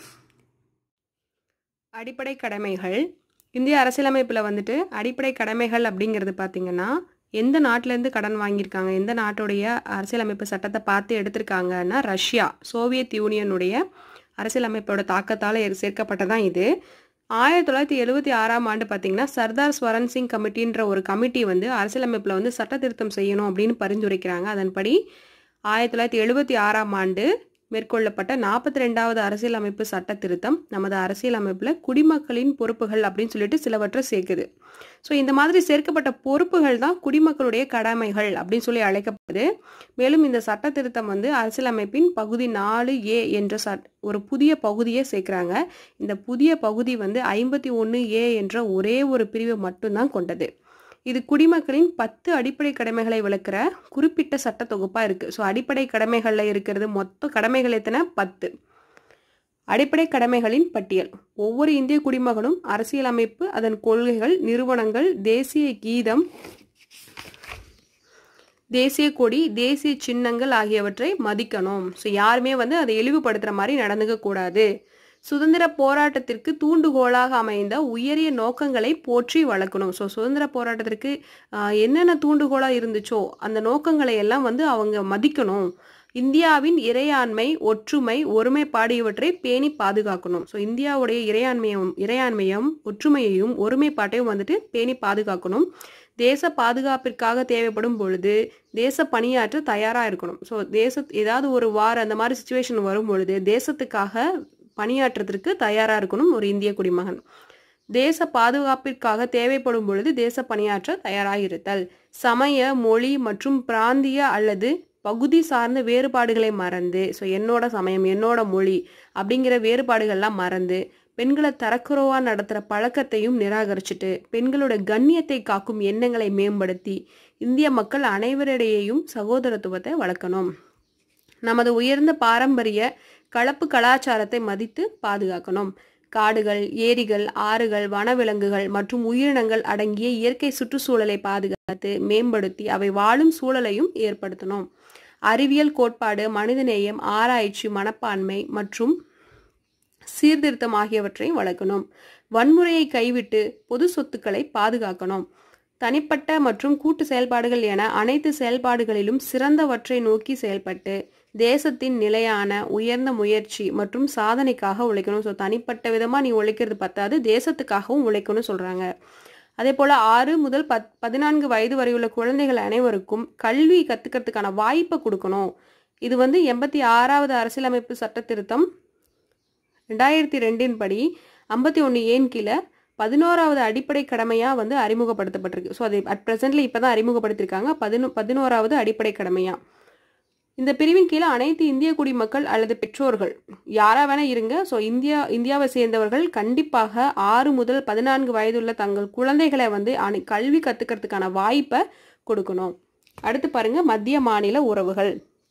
அடிப்படை கடமைகள் இந்திய அரசியலமைப்பில் வந்துட்டு அடிப்படை கடமைகள் அப்படிங்கிறது பார்த்தீங்கன்னா எந்த நாட்டிலேருந்து கடன் வாங்கியிருக்காங்க எந்த நாட்டுடைய அரசியலமைப்பு சட்டத்தை பார்த்து எடுத்திருக்காங்கன்னா ரஷ்யா சோவியத் யூனியனுடைய அரசியலமைப்போட தாக்கத்தால் சேர்க்கப்பட்டதான் இது ஆயிரத்தி தொள்ளாயிரத்தி எழுபத்தி ஆறாம் ஆண்டு பார்த்தீங்கன்னா சர்தார் ஸ்வரன் சிங் கமிட்டின்ற ஒரு கமிட்டி வந்து அரசியலமைப்பில் வந்து சட்ட திருத்தம் செய்யணும் அப்படின்னு பரிந்துரைக்கிறாங்க அதன்படி ஆயிரத்தி தொள்ளாயிரத்தி எழுபத்தி ஆறாம் ஆண்டு மேற்கொள்ளப்பட்ட நாற்பத்தி ரெண்டாவது அரசியலமைப்பு சட்ட திருத்தம் நமது அரசியலமைப்பில் குடிமக்களின் பொறுப்புகள் அப்படின்னு சொல்லிட்டு சிலவற்றை சேர்க்குது ஸோ இந்த மாதிரி சேர்க்கப்பட்ட பொறுப்புகள் தான் குடிமக்களுடைய கடமைகள் அப்படின்னு சொல்லி அழைக்கப்படுது மேலும் இந்த சட்ட திருத்தம் வந்து அரசியலமைப்பின் பகுதி நாலு ஏ என்ற சட் ஒரு புதிய பகுதியை சேர்க்குறாங்க இந்த புதிய பகுதி வந்து ஐம்பத்தி ஒன்று ஏ என்ற ஒரே ஒரு பிரிவை மட்டும்தான் கொண்டது இது குடிமக்களின் பத்து அடிப்படை கடமைகளை விளக்குற குறிப்பிட்ட சட்ட தொகுப்பா இருக்கு ஸோ அடிப்படை கடமைகள்ல இருக்கிறது மொத்த கடமைகள் எத்தனை பத்து அடிப்படை கடமைகளின் பட்டியல் ஒவ்வொரு இந்திய குடிமகனும் அரசியலமைப்பு அதன் கொள்கைகள் நிறுவனங்கள் தேசிய கீதம் தேசிய கொடி தேசிய சின்னங்கள் ஆகியவற்றை மதிக்கணும் ஸோ யாருமே வந்து அதை இழிவுபடுத்துற மாதிரி நடந்துக்க கூடாது சுதந்திர போராட்டத்திற்கு தூண்டுகோலாக அமைந்த உயரிய நோக்கங்களை போற்றி வளர்க்கணும் ஸோ சுதந்திர போராட்டத்திற்கு ஆஹ், என்னென்ன தூண்டுகோலாக இருந்துச்சோ அந்த நோக்கங்களை எல்லாம் வந்து அவங்க மதிக்கணும் இந்தியாவின் இறையாண்மை ஒற்றுமை ஒருமைப்பாடு இவற்றை பேணி பாதுகாக்கணும் ஸோ இந்தியாவுடைய இறையாண்மையும் இறையாண்மையும் ஒற்றுமையையும் ஒருமைப்பாட்டையும் வந்துட்டு பேணி பாதுகாக்கணும் தேச பாதுகாப்பிற்காக தேவைப்படும் பொழுது தேச பணியாற்ற தயாராக இருக்கணும் ஸோ தேச ஏதாவது ஒரு வார் அந்த மாதிரி சுச்சுவேஷன் வரும் பொழுது தேசத்துக்காக பணியாற்றுறதுக்கு தயாராக இருக்கணும் ஒரு இந்திய குடிமகன் தேச பாதுகாப்பிற்காக தேவைப்படும் பொழுது தேச பணியாற்ற தயாராக இருத்தல் சமய மொழி மற்றும் பிராந்திய அல்லது பகுதி சார்ந்த வேறுபாடுகளை மறந்து ஸோ என்னோட சமயம் என்னோட மொழி அப்படிங்கிற வேறுபாடுகள்லாம் மறந்து பெண்களை தரக்குறவா நடத்துகிற பழக்கத்தையும் நிராகரிச்சுட்டு பெண்களோட கண்ணியத்தை காக்கும் எண்ணங்களை மேம்படுத்தி இந்திய மக்கள் அனைவரிடையேயும் சகோதரத்துவத்தை வளர்க்கணும் நமது உயர்ந்த பாரம்பரிய கலப்பு கலாச்சாரத்தை மதித்து பாதுகாக்கணும் காடுகள் ஏரிகள் ஆறுகள் வனவிலங்குகள் மற்றும் உயிரினங்கள் அடங்கிய இயற்கை சுற்றுச்சூழலை பாதுகாத்து மேம்படுத்தி அவை வாழும் சூழலையும் ஏற்படுத்தணும் அறிவியல் கோட்பாடு மனிதநேயம் ஆராய்ச்சி மனப்பான்மை மற்றும் சீர்திருத்தம் ஆகியவற்றை வளர்க்கணும் வன்முறையை கைவிட்டு பொது சொத்துக்களை பாதுகாக்கணும் தனிப்பட்ட மற்றும் கூட்டு செயல்பாடுகள் என அனைத்து செயல்பாடுகளிலும் சிறந்தவற்றை நோக்கி செயல்பட்டு தேசத்தின் நிலையான உயர்ந்த முயற்சி மற்றும் சாதனைக்காக உழைக்கணும் ஸோ தனிப்பட்ட விதமாக நீ உழைக்கிறது பத்தாது தேசத்துக்காகவும் உழைக்கணும்னு சொல்கிறாங்க அதே போல் ஆறு முதல் பத் பதினான்கு வயது வரையுள்ள குழந்தைகள் அனைவருக்கும் கல்வி கற்றுக்கிறதுக்கான வாய்ப்பை கொடுக்கணும் இது வந்து எண்பத்தி ஆறாவது அரசியலமைப்பு சட்ட திருத்தம் ரெண்டாயிரத்தி ரெண்டின் படி ஐம்பத்தி ஒன்று ஏன் கீழே பதினோராவது அடிப்படை கடமையாக வந்து அறிமுகப்படுத்தப்பட்டிருக்கு ஸோ அது அட் ப்ரெசென்ட்லி இப்போ தான் அறிமுகப்படுத்தியிருக்காங்க பதினோ பதினோராவது அடிப்படை கடமையாக இந்த பிரிவின் கீழே அனைத்து இந்திய குடிமக்கள் அல்லது பெற்றோர்கள் யாரா வேணா இருங்க ஸோ இந்தியா இந்தியாவை சேர்ந்தவர்கள் கண்டிப்பாக ஆறு முதல் பதினான்கு வயதுள்ள தங்கள் குழந்தைகளை வந்து அனை கல்வி கற்றுக்கிறதுக்கான வாய்ப்பை கொடுக்கணும் அடுத்து பாருங்க மத்திய மாநில உறவுகள்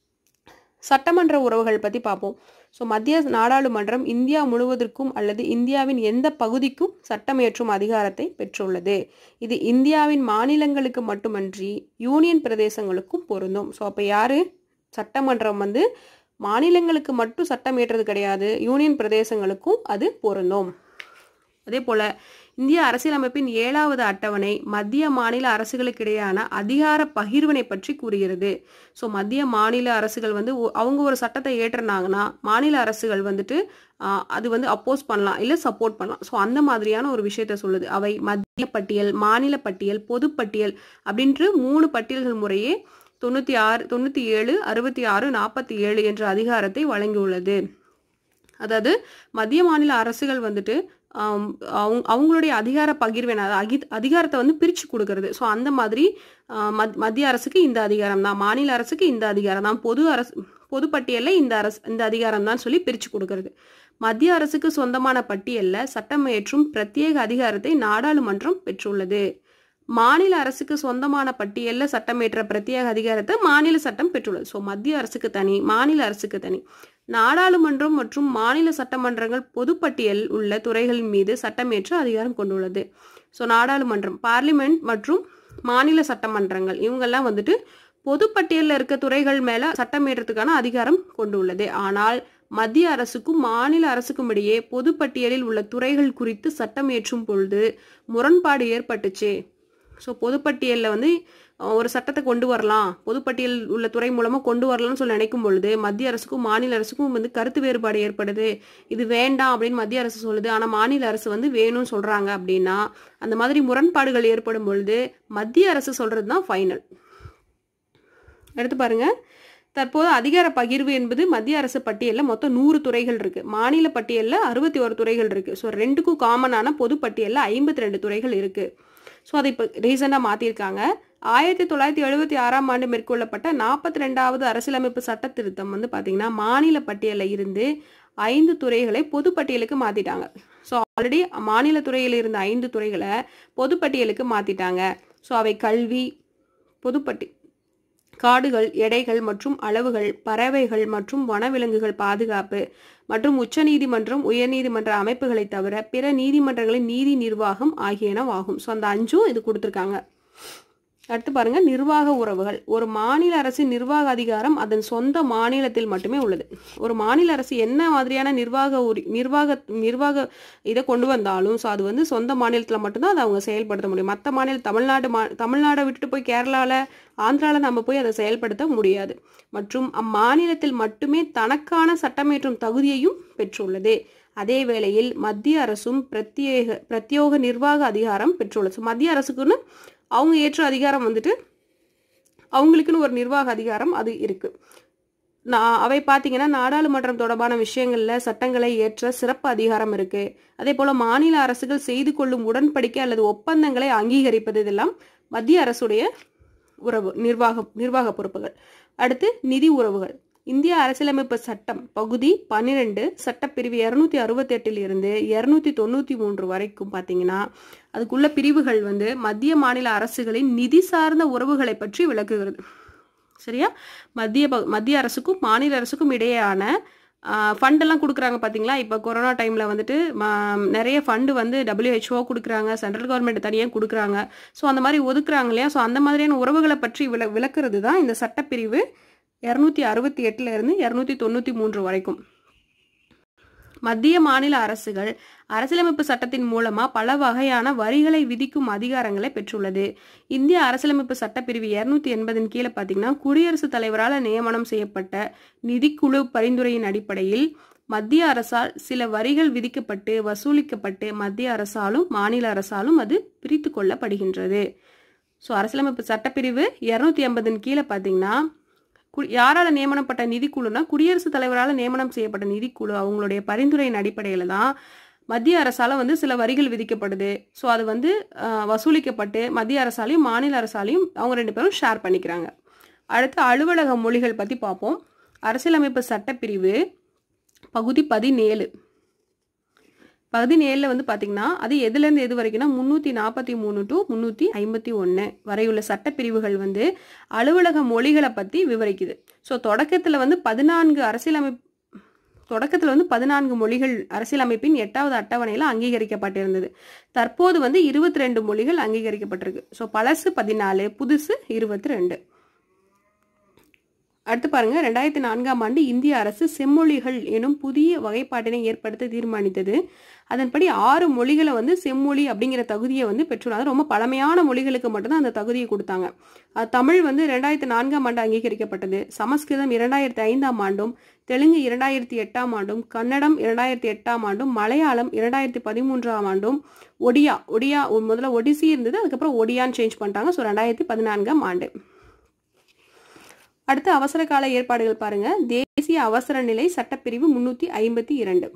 சட்டமன்ற உறவுகள் பற்றி பார்ப்போம் ஸோ மத்திய நாடாளுமன்றம் இந்தியா முழுவதற்கும் அல்லது இந்தியாவின் எந்த பகுதிக்கும் சட்டமேற்றும் அதிகாரத்தை பெற்றுள்ளது இது இந்தியாவின் மாநிலங்களுக்கு மட்டுமன்றி யூனியன் பிரதேசங்களுக்கும் பொருந்தும் ஸோ அப்போ யாரு சட்டமன்றம் வந்து மாநிலங்களுக்கு மட்டும் சட்டம் ஏற்றது கிடையாது யூனியன் பிரதேசங்களுக்கும் அது பொருந்தும் அதே போல இந்திய அரசியலமைப்பின் ஏழாவது அட்டவணை மத்திய மாநில அரசுகளுக்கு இடையான அதிகார பகிர்வினை பற்றி கூறுகிறது ஸோ மத்திய மாநில அரசுகள் வந்து ஒ- அவங்க ஒரு சட்டத்தை ஏற்றுனாங்கன்னா மாநில அரசுகள் வந்துட்டு ஆஹ், அது வந்து அப்போஸ் பண்ணலாம் இல்லை சப்போர்ட் பண்ணலாம் ஸோ அந்த மாதிரியான ஒரு விஷயத்த சொல்லுது அவை மத்திய பட்டியல் மாநில பட்டியல் பொதுப்பட்டியல் அப்படின்ற மூணு பட்டியல்கள் முறையே தொண்ணூற்றி ஆறு தொண்ணூற்றி ஏழு அறுபத்தி ஆறு நாற்பத்தி ஏழு என்ற அதிகாரத்தை வழங்கியுள்ளது அதாவது மத்திய மாநில அரசுகள் வந்துட்டு ஆம், அவங்க அவங்களுடைய அதிகார பகிர்வினை அதாவது அகி அதிகாரத்தை வந்து பிரித்து கொடுக்கறது ஸோ அந்த மாதிரி ஆ, மத் மத்திய அரசுக்கு இந்த அதிகாரம் தான் மாநில அரசுக்கு இந்த அதிகாரம் தான் பொது அரசு பொதுப்பட்டியலில் இந்த அரசு இந்த அதிகாரம் தான் சொல்லி பிரித்து கொடுக்கறது மத்திய அரசுக்கு சொந்தமான பட்டியலில் சட்டம் இயற்றும் பிரத்யேக அதிகாரத்தை நாடாளுமன்றம் பெற்றுள்ளது மாநில அரசுக்கு சொந்தமான பட்டியலில் சட்டமேற்ற பிரத்யேக அதிகாரத்தை மாநில சட்டம் பெற்றுள்ளது ஸோ மத்திய அரசுக்கு தனி மாநில அரசுக்கு தனி நாடாளுமன்றம் மற்றும் மாநில சட்டமன்றங்கள் பொதுப்பட்டியல் உள்ள துறைகளின் மீது சட்டமேற்ற அதிகாரம் கொண்டுள்ளது ஸோ நாடாளுமன்றம் பார்லிமெண்ட் மற்றும் மாநில சட்டமன்றங்கள் இவங்கெல்லாம் வந்துட்டு பொதுப்பட்டியலில் இருக்க துறைகள் மேலே சட்டமேற்றத்துக்கான அதிகாரம் கொண்டுள்ளது ஆனால் மத்திய அரசுக்கும் மாநில அரசுக்கும் இடையே பொதுப்பட்டியலில் உள்ள துறைகள் குறித்து சட்டம் இயற்றும் பொழுது முரண்பாடு ஏற்பட்டுச்சு ஸோ பொதுப்பட்டியலில் வந்து அஹ், ஒரு சட்டத்தை கொண்டு வரலாம் பொதுப்பட்டியல் உள்ள துறை மூலமாக கொண்டு வரலாம்னு சொல்லி நினைக்கும் பொழுது மத்திய அரசுக்கும் மாநில அரசுக்கும் வந்து கருத்து வேறுபாடு ஏற்படுது இது வேண்டாம் அப்படின்னு மத்திய அரசு சொல்லுது ஆனால் மாநில அரசு வந்து வேணும்னு சொல்கிறாங்க அப்படின்னா அந்த மாதிரி முரண்பாடுகள் ஏற்படும் பொழுது மத்திய அரசு சொல்கிறது தான் ஃபைனல் எடுத்து பாருங்க தற்போது அதிகார பகிர்வு என்பது மத்திய அரசு பட்டியலில் மொத்தம் நூறு துறைகள் இருக்கு மாநில பட்டியலில் அறுபத்தி ஒரு துறைகள் இருக்கு ஸோ ரெண்டுக்கும் காமனான பொது பட்டியலில் ஐம்பத்தி ரெண்டு துறைகள் இருக்கு ஸோ அதை இப்போ ரீசெண்டாக மாற்றிருக்காங்க ஆயிரத்தி தொள்ளாயிரத்தி எழுபத்தி ஆறாம் ஆண்டு மேற்கொள்ளப்பட்ட நாற்பத்தி ரெண்டாவது அரசியலமைப்பு சட்ட திருத்தம் வந்து பார்த்தீங்கன்னா மாநில பட்டியலில் இருந்து ஐந்து துறைகளை பொதுப்பட்டியலுக்கு மாற்றிட்டாங்க ஸோ ஆல்ரெடி மாநில துறையில் இருந்த ஐந்து துறைகளை பொதுப்பட்டியலுக்கு மாற்றிட்டாங்க ஸோ அவை கல்வி பொதுப்பட்டி காடுகள் எடைகள் மற்றும் அளவுகள் பறவைகள் மற்றும் வனவிலங்குகள் பாதுகாப்பு மற்றும் உச்சநீதிமன்றம் உயர்நீதிமன்ற அமைப்புகளை தவிர பிற நீதிமன்றங்களின் நீதி நிர்வாகம் ஆகியனவாகும் ஸோ அந்த அஞ்சும் இது கொடுத்துருக்காங்க அடுத்து பாருங்க நிர்வாக உறவுகள் ஒரு மாநில அரசின் நிர்வாக அதிகாரம் அதன் சொந்த மாநிலத்தில் மட்டுமே உள்ளது ஒரு மாநில அரசு என்ன மாதிரியான நிர்வாக உரி நிர்வாக நிர்வாக இதை கொண்டு வந்தாலும் ஸோ அது வந்து சொந்த மாநிலத்தில் மட்டும்தான் அதை அவங்க செயல்படுத்த முடியும் மற்ற மாநில தமிழ்நாடு மா தமிழ்நாடை விட்டுட்டு போய் கேரளாவில் ஆந்திராவில் நம்ம போய் அதை செயல்படுத்த முடியாது மற்றும் அம்மாநிலத்தில் மட்டுமே தனக்கான சட்டமேற்றும் தகுதியையும் பெற்றுள்ளது அதே வேளையில் மத்திய அரசும் பிரத்யேக பிரத்யோக நிர்வாக அதிகாரம் பெற்றுள்ளது ஸோ மத்திய அரசுக்குன்னு அவங்க ஏற்ற அதிகாரம் வந்துட்டு அவங்களுக்குன்னு ஒரு நிர்வாக அதிகாரம் அது இருக்கு நான் அவை பார்த்தீங்கன்னா நாடாளுமன்றம் தொடர்பான விஷயங்களில் சட்டங்களை ஏற்ற சிறப்பு அதிகாரம் இருக்கு அதே போல மாநில அரசுகள் செய்து கொள்ளும் உடன்படிக்கை அல்லது ஒப்பந்தங்களை அங்கீகரிப்பது இதெல்லாம் மத்திய அரசுடைய உறவு நிர்வாக நிர்வாக பொறுப்புகள் அடுத்து நிதி உறவுகள் இந்திய அரசியலமைப்பு சட்டம் பகுதி பன்னிரெண்டு சட்டப்பிரிவு இரநூத்தி அறுபத்தெட்டில் இருந்து இரநூத்தி தொண்ணூற்றி மூன்று வரைக்கும் பார்த்தீங்கன்னா அதுக்குள்ள பிரிவுகள் வந்து மத்திய மாநில அரசுகளின் நிதி சார்ந்த உறவுகளை பற்றி விளக்குகிறது சரியா மத்திய ப- மத்திய அரசுக்கும் மாநில அரசுக்கும் இடையேயான ஃபண்டெல்லாம் கொடுக்குறாங்க பார்த்தீங்களா இப்போ கொரோனா டைமில் வந்துட்டு ம- நிறைய ஃபண்டு வந்து WHO கொடுக்குறாங்க சென்ட்ரல் கவர்மெண்ட் தனியாக கொடுக்குறாங்க ஸோ அந்த மாதிரி ஒதுக்குறாங்க இல்லையா ஸோ அந்த மாதிரியான உறவுகளை பற்றி விள விளக்குறது தான் இந்த சட்டப்பிரிவு இரநூத்தி அறுபத்தி எட்டுல இருந்து இரநூத்தி தொண்ணூற்றி மூன்று வரைக்கும் மத்திய மாநில அரசுகள் அரசியலமைப்பு சட்டத்தின் மூலமா பல வகையான வரிகளை விதிக்கும் அதிகாரங்களை பெற்றுள்ளது இந்திய அரசியலமைப்பு சட்டப்பிரிவு இருநூத்தி எண்பதின் கீழே பார்த்தீங்கன்னா குடியரசுத் தலைவரால் நியமனம் செய்யப்பட்ட நிதிக்குழு பரிந்துரையின் அடிப்படையில் மத்திய அரசால் சில வரிகள் விதிக்கப்பட்டு வசூலிக்கப்பட்டு மத்திய அரசாலும் மாநில அரசாலும் அது பிரித்து கொள்ளப்படுகின்றது ஸோ அரசியலமைப்பு சட்டப்பிரிவு இரநூத்தி எண்பதின் கீழே பார்த்தீங்கன்னா கு- யாரால நியமனப்பட்ட நிதிக்குழுனா குடியரசுத் தலைவரால் நியமனம் செய்யப்பட்ட நிதிக்குழு அவங்களுடைய பரிந்துரையின் அடிப்படையில் தான் மத்திய அரசால வந்து சில வரிகள் விதிக்கப்படுது ஸோ அது வந்து அஹ், வசூலிக்கப்பட்டு மத்திய அரசாலையும் மாநில அரசாலையும் அவங்க ரெண்டு பேரும் ஷேர் பண்ணிக்கிறாங்க அடுத்து அலுவலக மொழிகள் பற்றி பார்ப்போம் அரசியலமைப்பு சட்டப்பிரிவு பகுதி பதினேழு பதினேழில் வந்து பார்த்தீங்கன்னா அது எதுலேருந்து எது வரைக்கும்னா முந்நூற்றி நாற்பத்தி மூணு டு முந்நூற்றி ஐம்பத்தி ஒன்று வரையுள்ள சட்டப்பிரிவுகள் வந்து அலுவலக மொழிகளை பற்றி விவரிக்குது ஸோ தொடக்கத்தில் வந்து பதினான்கு அரசியலமைப்பு தொடக்கத்தில் வந்து பதினான்கு மொழிகள் அரசியலமைப்பின் எட்டாவது அட்டவணையில் அங்கீகரிக்கப்பட்டிருந்தது தற்போது வந்து இருபத்தி ரெண்டு மொழிகள் அங்கீகரிக்கப்பட்டிருக்கு ஸோ பழசு பதினாலு புதுசு இருபத்தி ரெண்டு அடுத்து பாருங்க ரெண்டாயிரத்தி நான்காம் ஆண்டு இந்திய அரசு செம்மொழிகள் எனும் புதிய வகைப்பாட்டினை ஏற்படுத்த தீர்மானித்தது அதன்படி ஆறு மொழிகளை வந்து செம்மொழி அப்படிங்கிற தகுதியை வந்து பெற்றுள்ளாங்க ரொம்ப பழமையான மொழிகளுக்கு மட்டும்தான் அந்த தகுதியை கொடுத்தாங்க அது தமிழ் வந்து ரெண்டாயிரத்தி நான்காம் ஆண்டு அங்கீகரிக்கப்பட்டது சமஸ்கிருதம் இரண்டாயிரத்தி ஐந்தாம் ஆண்டும் தெலுங்கு இரண்டாயிரத்தி எட்டாம் ஆண்டும் கன்னடம் இரண்டாயிரத்தி எட்டாம் ஆண்டும் மலையாளம் இரண்டாயிரத்தி பதிமூன்றாம் ஆண்டும் ஒடியா ஒடியா முதல்ல ஒடிசி இருந்தது அதுக்கப்புறம் ஒடியான்னு சேஞ்ச் பண்ணிட்டாங்க ஸோ ரெண்டாயிரத்தி பதினான்காம் ஆண்டு அடுத்து அவசர கால ஏற்பாடுகள் பாருங்க தேசிய அவசர நிலை சட்டப்பிரிவு முன்னூத்தி ஐம்பத்தி இரண்டு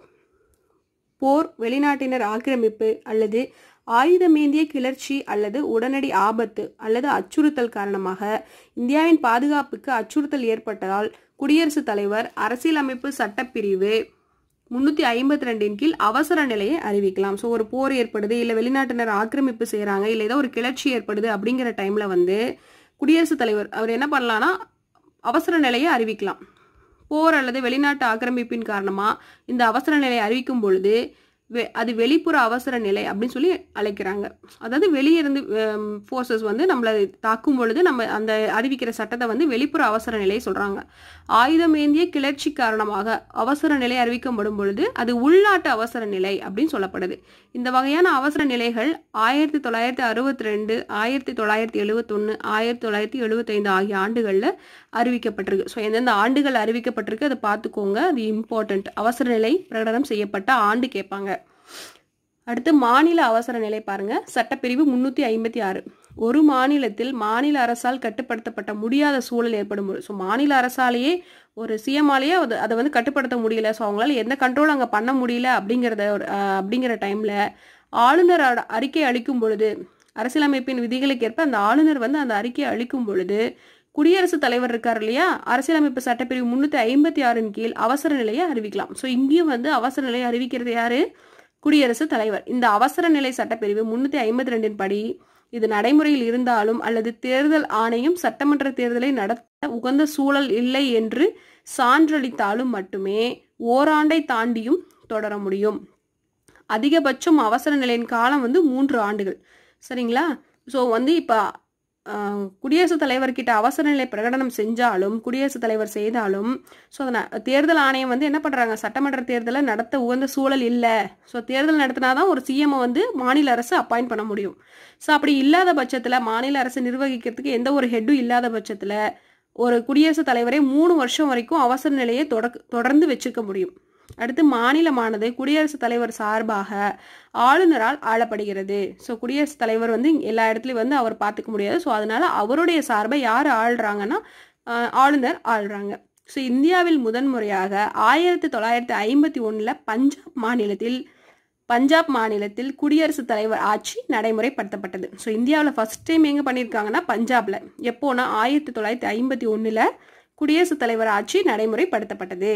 போர் வெளிநாட்டினர் ஆக்கிரமிப்பு அல்லது ஆயுதமேந்திய கிளர்ச்சி அல்லது உடனடி ஆபத்து அல்லது அச்சுறுத்தல் காரணமாக இந்தியாவின் பாதுகாப்புக்கு அச்சுறுத்தல் ஏற்பட்டதால் குடியரசுத் தலைவர் அரசியலமைப்பு சட்டப்பிரிவு முன்னூற்றி ஐம்பத்தி ரெண்டின் கீழ் அவசர நிலையை அறிவிக்கலாம் ஸோ ஒரு போர் ஏற்படுது இல்லை வெளிநாட்டினர் ஆக்கிரமிப்பு செய்கிறாங்க இல்லை ஏதோ ஒரு கிளர்ச்சி ஏற்படுது அப்படிங்கிற டைமில் வந்து குடியரசுத் தலைவர் அவர் என்ன பண்ணலான்னா அவசர நிலையை அறிவிக்கலாம் போர் அல்லது வெளிநாட்டு ஆக்கிரமிப்பின் காரணமாக இந்த அவசர நிலையை அறிவிக்கும் பொழுது வெ அது வெளிப்புற அவசர நிலை அப்படின்னு சொல்லி அழைக்கிறாங்க அதாவது வெளியே இருந்து ஃபோர்ஸஸ் வந்து நம்மளை தாக்கும் பொழுது நம்ம அந்த அறிவிக்கிற சட்டத்தை வந்து வெளிப்புற அவசர நிலையை சொல்கிறாங்க ஆயுதம் ஏந்திய கிளர்ச்சி காரணமாக அவசர நிலை அறிவிக்கப்படும் பொழுது அது உள்நாட்டு அவசர நிலை அப்படின்னு சொல்லப்படுது இந்த வகையான அவசர நிலைகள் ஆயிரத்தி தொள்ளாயிரத்தி அறுபத்தி ரெண்டு ஆயிரத்தி தொள்ளாயிரத்தி எழுவத்தொன்று ஆயிரத்தி தொள்ளாயிரத்தி எழுபத்தைந்து ஆகிய ஆண்டுகளில் அறிவிக்கப்பட்டிருக்கு ஸோ எந்தெந்த ஆண்டுகள் அறிவிக்கப்பட்டிருக்கு அதை பார்த்துக்கோங்க அது இம்பார்ட்டண்ட் அவசர நிலை பிரகடனம் செய்யப்பட்ட ஆண்டு கேட்பாங்க அடுத்து மாநில அவசர நிலை பாருங்க சட்டப்பிரிவு முன்னூற்றி ஐம்பத்தி ஆறு ஒரு மாநிலத்தில் மாநில அரசால் கட்டுப்படுத்தப்பட்ட முடியாத சூழல் ஏற்படும் ஸோ மாநில அரசாலேயே ஒரு சிஎம்ஆலேயே அது அதை வந்து கட்டுப்படுத்த முடியல ஸோ அவங்களால எந்த கண்ட்ரோல் அங்கே பண்ண முடியல அப்படிங்கிறத ஒரு, அஹ், அப்படிங்கிற டைமில் ஆளுநர் அட- அறிக்கை அளிக்கும் பொழுது அரசியலமைப்பின் விதிகளுக்கு ஏற்ப அந்த ஆளுநர் வந்து அந்த அறிக்கையை அளிக்கும் பொழுது குடியரசுத் தலைவர் இருக்கார் இல்லையா அரசியலமைப்பு சட்டப்பிரிவு முன்னூற்றி ஐம்பத்தி ஆறின் கீழ் அவசர நிலையை அறிவிக்கலாம் ஸோ இங்கேயும் வந்து அவசர நிலையை அறிவிக்கிறது யாரு குடியரசுத் தலைவர் இந்த அவசர நிலை சட்டப்பிரிவு முன்னூற்றி ஐம்பத்தி ரெண்டின் படி இது நடைமுறையில் இருந்தாலும் அல்லது தேர்தல் ஆணையம் சட்டமன்ற தேர்தலை நடத்த உகந்த சூழல் இல்லை என்று சான்றளித்தாலும் மட்டுமே ஓராண்டை தாண்டியும் தொடர முடியும் அதிகபட்சம் அவசர நிலையின் காலம் வந்து மூன்று ஆண்டுகள் சரிங்களா ஸோ வந்து இப்போ குடியரசுத் தலைவர்கிட்ட அவசர நிலை பிரகடனம் செஞ்சாலும் குடியரசுத் தலைவர் செய்தாலும் ஸோ தேர்தல் ஆணையம் வந்து என்ன பண்ணுறாங்க சட்டமன்ற தேர்தலை நடத்த உகந்த சூழல் இல்லை ஸோ தேர்தல் நடத்தினா தான் ஒரு சிஎம்ஐ வந்து மாநில அரசு அப்பாயிண்ட் பண்ண முடியும் ஸோ அப்படி இல்லாத பட்சத்தில் மாநில அரசு நிர்வகிக்கிறதுக்கு எந்த ஒரு ஹெட்டும் இல்லாத பட்சத்தில் ஒரு குடியரசுத் தலைவரை மூணு வருஷம் வரைக்கும் அவசர நிலையை தொடக் தொடர்ந்து வச்சிருக்க முடியும் அடுத்து மாநிலமானது குடியரசுத் தலைவர் சார்பாக ஆளுநரால் ஆளப்படுகிறது ஸோ குடியரசுத் தலைவர் வந்து எல்லா இடத்துலையும் வந்து அவர் பார்த்துக்க முடியாது ஸோ அதனால அவருடைய சார்பை யார் ஆள்றாங்கன்னா ஆஹ், ஆளுநர் ஆள்றாங்க ஸோ இந்தியாவில் முதன்முறையாக ஆயிரத்தி தொள்ளாயிரத்தி ஐம்பத்தி ஒன்றில் பஞ்சாப் மாநிலத்தில் பஞ்சாப் மாநிலத்தில் குடியரசுத் தலைவர் ஆட்சி நடைமுறைப்படுத்தப்பட்டது ஸோ இந்தியாவில் ஃபர்ஸ்ட் டைம் எங்கே பண்ணியிருக்காங்கன்னா பஞ்சாபில் எப்போனா ஆயிரத்தி தொள்ளாயிரத்தி ஐம்பத்தி ஒன்றில் குடியரசுத் தலைவர் ஆட்சி நடைமுறைப்படுத்தப்பட்டது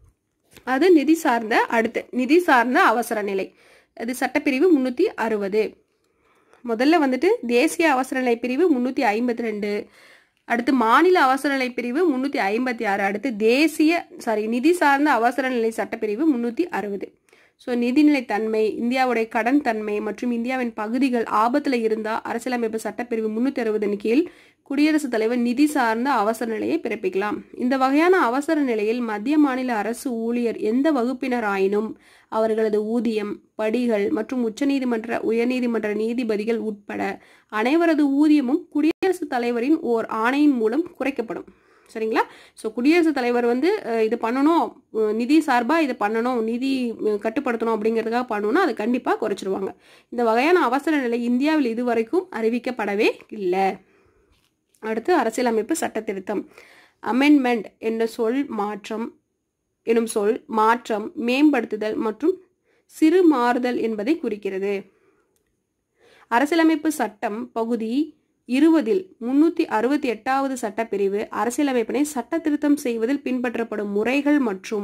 அது நிதி சார்ந்த அடுத்து நிதி சார்ந்த அவசர நிலை அது சட்டப்பிரிவு முந்நூற்றி அறுபது முதல்ல வந்துட்டு தேசிய அவசர நிலை பிரிவு முந்நூற்றி ஐம்பத்தி ரெண்டு அடுத்து மாநில அவசர நிலை பிரிவு முந்நூற்றி ஐம்பத்தி ஆறு அடுத்து தேசிய சாரி நிதி சார்ந்த அவசர நிலை சட்டப்பிரிவு முந்நூற்றி அறுபது ஸோ நிதிநிலை தன்மை இந்தியாவுடைய கடன் தன்மை மற்றும் இந்தியாவின் பகுதிகள் ஆபத்தில் இருந்தால் அரசியலமைப்பு சட்டப்பிரிவு முந்நூற்றி அறுபதின் கீழ் குடியரசுத் தலைவர் நிதி சார்ந்த அவசர நிலையை பிறப்பிக்கலாம் இந்த வகையான அவசர நிலையில் மத்திய மாநில அரசு ஊழியர் எந்த வகுப்பினராயினும் அவர்களது ஊதியம் படிகள் மற்றும் உச்சநீதிமன்ற உயர்நீதிமன்ற நீதிபதிகள் உட்பட அனைவரது ஊதியமும் குடியரசுத் தலைவரின் ஓர் ஆணையின் மூலம் குறைக்கப்படும் சரிங்களா ஸோ குடியரசுத் தலைவர் வந்து அஹ், இது பண்ணணும் அஹ், நிதி சார்பாக இது பண்ணணும் நிதி அஹ், கட்டுப்படுத்தணும் அப்படிங்கிறதுக்காக பண்ணணும்னா அது கண்டிப்பாக குறைச்சிருவாங்க இந்த வகையான அவசர நிலை இந்தியாவில் இதுவரைக்கும் அறிவிக்கப்படவே இல்லை அடுத்து அரசியலமைப்பு சட்ட திருத்தம் அமெண்ட்மெண்ட் என்ற சொல் மாற்றம் எனும் சொல் மாற்றம் மேம்படுத்துதல் மற்றும் சிறு மாறுதல் என்பதை குறிக்கிறது அரசியலமைப்பு சட்டம் பகுதி இருபதில் முன்னூற்றி அறுபத்தி எட்டாவது சட்டப்பிரிவு அரசியலமைப்பினை சட்ட திருத்தம் செய்வதில் பின்பற்றப்படும் முறைகள் மற்றும்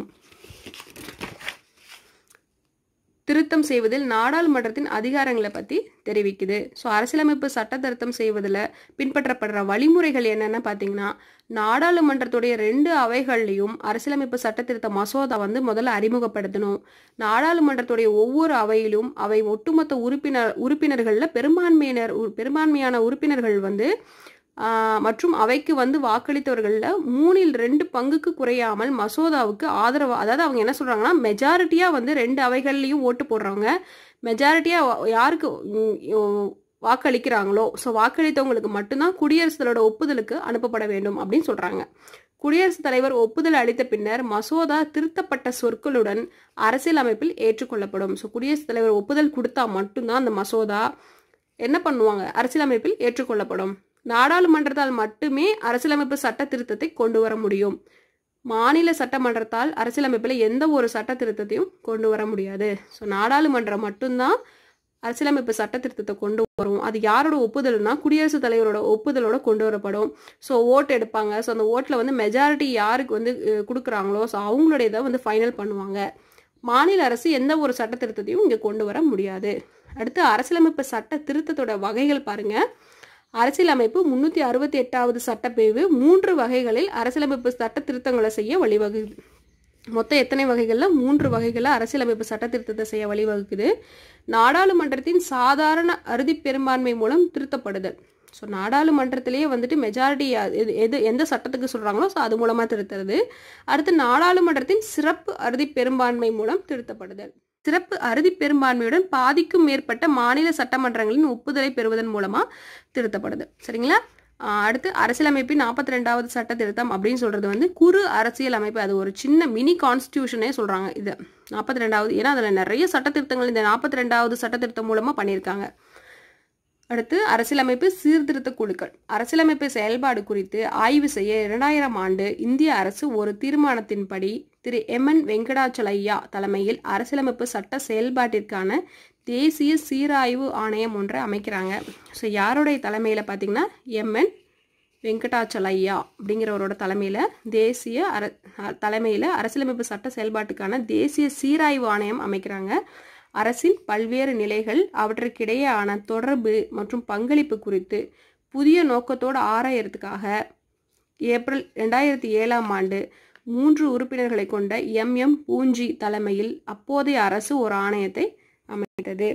திருத்தம் செய்வதில் நாடாளுமன்றத்தின் அதிகாரங்களை பற்றி தெரிவிக்குது ஸோ அரசியலமைப்பு சட்ட திருத்தம் செய்வதில் பின்பற்றப்படுற வழிமுறைகள் என்னென்னு பார்த்தீங்கன்னா நாடாளுமன்றத்துடைய ரெண்டு அவைகள்லையும் அரசியலமைப்பு சட்ட திருத்த மசோதா வந்து முதல்ல அறிமுகப்படுத்தணும் நாடாளுமன்றத்துடைய ஒவ்வொரு அவையிலும் அவை ஒட்டுமொத்த உறுப்பினர் உறுப்பினர்களில் பெரும்பான்மையினர் உ- பெரும்பான்மையான உறுப்பினர்கள் வந்து ஆஹ், மற்றும் அவைக்கு வந்து வாக்களித்தவர்களில் மூணில் ரெண்டு பங்குக்கு குறையாமல் மசோதாவுக்கு ஆதரவு அதாவது அவங்க என்ன சொல்றாங்கன்னா மெஜாரிட்டியாக வந்து ரெண்டு அவைகள்லையும் ஓட்டு போடுறவங்க மெஜாரிட்டியாக யாருக்கு ம், யோ- வாக்களிக்கிறாங்களோ ஸோ வாக்களித்தவங்களுக்கு மட்டும்தான் குடியரசுத் தலைவரோட ஒப்புதலுக்கு அனுப்பப்பட வேண்டும் அப்படின்னு சொல்றாங்க குடியரசுத் தலைவர் ஒப்புதல் அளித்த பின்னர் மசோதா திருத்தப்பட்ட சொற்களுடன் அரசியல் அமைப்பில் ஏற்றுக்கொள்ளப்படும் ஸோ குடியரசுத் தலைவர் ஒப்புதல் கொடுத்தா மட்டும்தான் அந்த மசோதா என்ன பண்ணுவாங்க அரசியலமைப்பில் ஏற்றுக்கொள்ளப்படும் நாடாளுமன்றத்தால் மட்டுமே அரசியலமைப்பு சட்ட திருத்தத்தை கொண்டு வர முடியும் மாநில சட்டமன்றத்தால் அரசியலமைப்பில் எந்த ஒரு சட்ட திருத்தத்தையும் கொண்டு வர முடியாது ஸோ நாடாளுமன்றம் மட்டும்தான் அரசியலமைப்பு சட்ட திருத்தத்தை கொண்டு வரும் அது யாரோட ஒப்புதல்னா குடியரசுத் தலைவரோட ஒப்புதலோட கொண்டு வரப்படும் ஸோ ஓட்டு எடுப்பாங்க ஸோ அந்த ஓட்டில் வந்து மெஜாரிட்டி யாருக்கு வந்து அஹ், கொடுக்குறாங்களோ ஸோ அவங்களுடைய இதை வந்து ஃபைனல் பண்ணுவாங்க மாநில அரசு எந்த ஒரு சட்ட திருத்தத்தையும் இங்கே கொண்டு வர முடியாது அடுத்து அரசியலமைப்பு சட்ட திருத்தத்தோட வகைகள் பாருங்க அரசியலமைப்பு முன்னூற்றி அறுபத்தி எட்டாவது சட்டப்பிரிவு மூன்று வகைகளில் அரசியலமைப்பு சட்ட திருத்தங்களை செய்ய வழிவகுது மொத்தம் எத்தனை வகைகளில் மூன்று வகைகளில் அரசியலமைப்பு சட்ட திருத்தத்தை செய்ய வழிவகுக்குது நாடாளுமன்றத்தின் சாதாரண அறுதி பெரும்பான்மை மூலம் திருத்தப்படுதல் ஸோ நாடாளுமன்றத்திலேயே வந்துட்டு மெஜாரிட்டி எது எது எந்த சட்டத்துக்கு சொல்கிறாங்களோ ஸோ அது மூலமாக திருத்துறது அடுத்து நாடாளுமன்றத்தின் சிறப்பு அறுதி பெரும்பான்மை மூலம் திருத்தப்படுதல் சிறப்பு அறுதி பெரும்பான்மையுடன் பாதிக்கும் மேற்பட்ட மாநில சட்டமன்றங்களின் ஒப்புதலை பெறுவதன் மூலமாக திருத்தப்படுது சரிங்களா ஆஹ் அடுத்து அரசியலமைப்பின் நாற்பத்தி ரெண்டாவது சட்ட திருத்தம் அப்படின்னு சொல்றது வந்து குறு அரசியல் அமைப்பு அது ஒரு சின்ன மினி கான்ஸ்டியூஷனே சொல்றாங்க இது நாற்பத்தி ரெண்டாவது ஏன்னா அதில் நிறைய சட்ட திருத்தங்கள் இந்த நாற்பத்தி ரெண்டாவது சட்ட திருத்தம் மூலமா பண்ணியிருக்காங்க அடுத்து அரசியலமைப்பு சீர்திருத்த குழுக்கள் அரசியலமைப்பு செயல்பாடு குறித்து ஆய்வு செய்ய இரண்டாயிரம் ஆண்டு இந்திய அரசு ஒரு தீர்மானத்தின்படி திரு எம் என் வெங்கடாச்சலையா தலைமையில் அரசியலமைப்பு சட்ட செயல்பாட்டிற்கான தேசிய சீராய்வு ஆணையம் ஒன்றை அமைக்கிறாங்க ஸோ யாருடைய தலைமையில் பார்த்தீங்கன்னா எம்என் வெங்கடாச்சலையா அப்படிங்கிறவரோட தலைமையில் தேசிய அர தலைமையில் அரசியலமைப்பு சட்ட செயல்பாட்டுக்கான தேசிய சீராய்வு ஆணையம் அமைக்கிறாங்க அரசின் பல்வேறு நிலைகள் அவற்றுக்கிடையேயான தொடர்பு மற்றும் பங்களிப்பு குறித்து புதிய நோக்கத்தோடு ஆராயறதுக்காக ஏப்ரல் ரெண்டாயிரத்தி ஏழாம் ஆண்டு மூன்று உறுப்பினர்களை கொண்ட எம் எம் பூஞ்சி தலைமையில் அப்போதைய அரசு ஒரு ஆணையத்தை அமைத்தது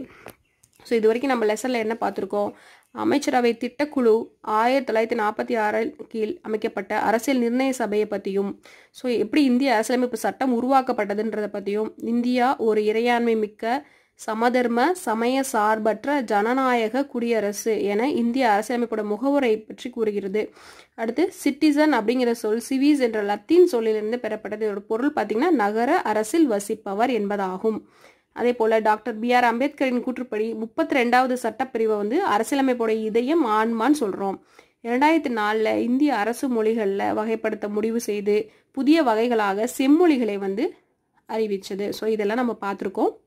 ஸோ இது வரைக்கும் நம்ம லெசனில் என்ன பார்த்துருக்கோம் அமைச்சரவை திட்டக்குழு ஆயிரத்தி தொள்ளாயிரத்தி நாற்பத்தி ஆறில் கீழ் அமைக்கப்பட்ட அரசியல் நிர்ணய சபையை பற்றியும் ஸோ எப்படி இந்திய அரசியலமைப்பு சட்டம் உருவாக்கப்பட்டதுன்றதை பற்றியும் இந்தியா ஒரு இறையாண்மை மிக்க சமதர்ம சமய சார்பற்ற ஜனநாயக குடியரசு என இந்திய அரசியலமைப்போட முகவுரை பற்றி கூறுகிறது அடுத்து சிட்டிசன் அப்படிங்கிற சொல் சிவிஸ் என்ற லத்தீன் சொல்லிலிருந்து பெறப்பட்டது இதோட பொருள் பார்த்தீங்கன்னா நகர அரசில் வசிப்பவர் என்பதாகும் அதே போல டாக்டர் பி ஆர் அம்பேத்கரின் கூற்றுப்படி முப்பத்தி ரெண்டாவது சட்டப்பிரிவை வந்து அரசியலமைப்போட இதயம் ஆன்மான்னு சொல்கிறோம் இரண்டாயிரத்தி நாலில் இந்திய அரசு மொழிகளில் வகைப்படுத்த முடிவு செய்து புதிய வகைகளாக செம்மொழிகளை வந்து அறிவிச்சது ஸோ இதெல்லாம் நம்ம பார்த்துருக்கோம்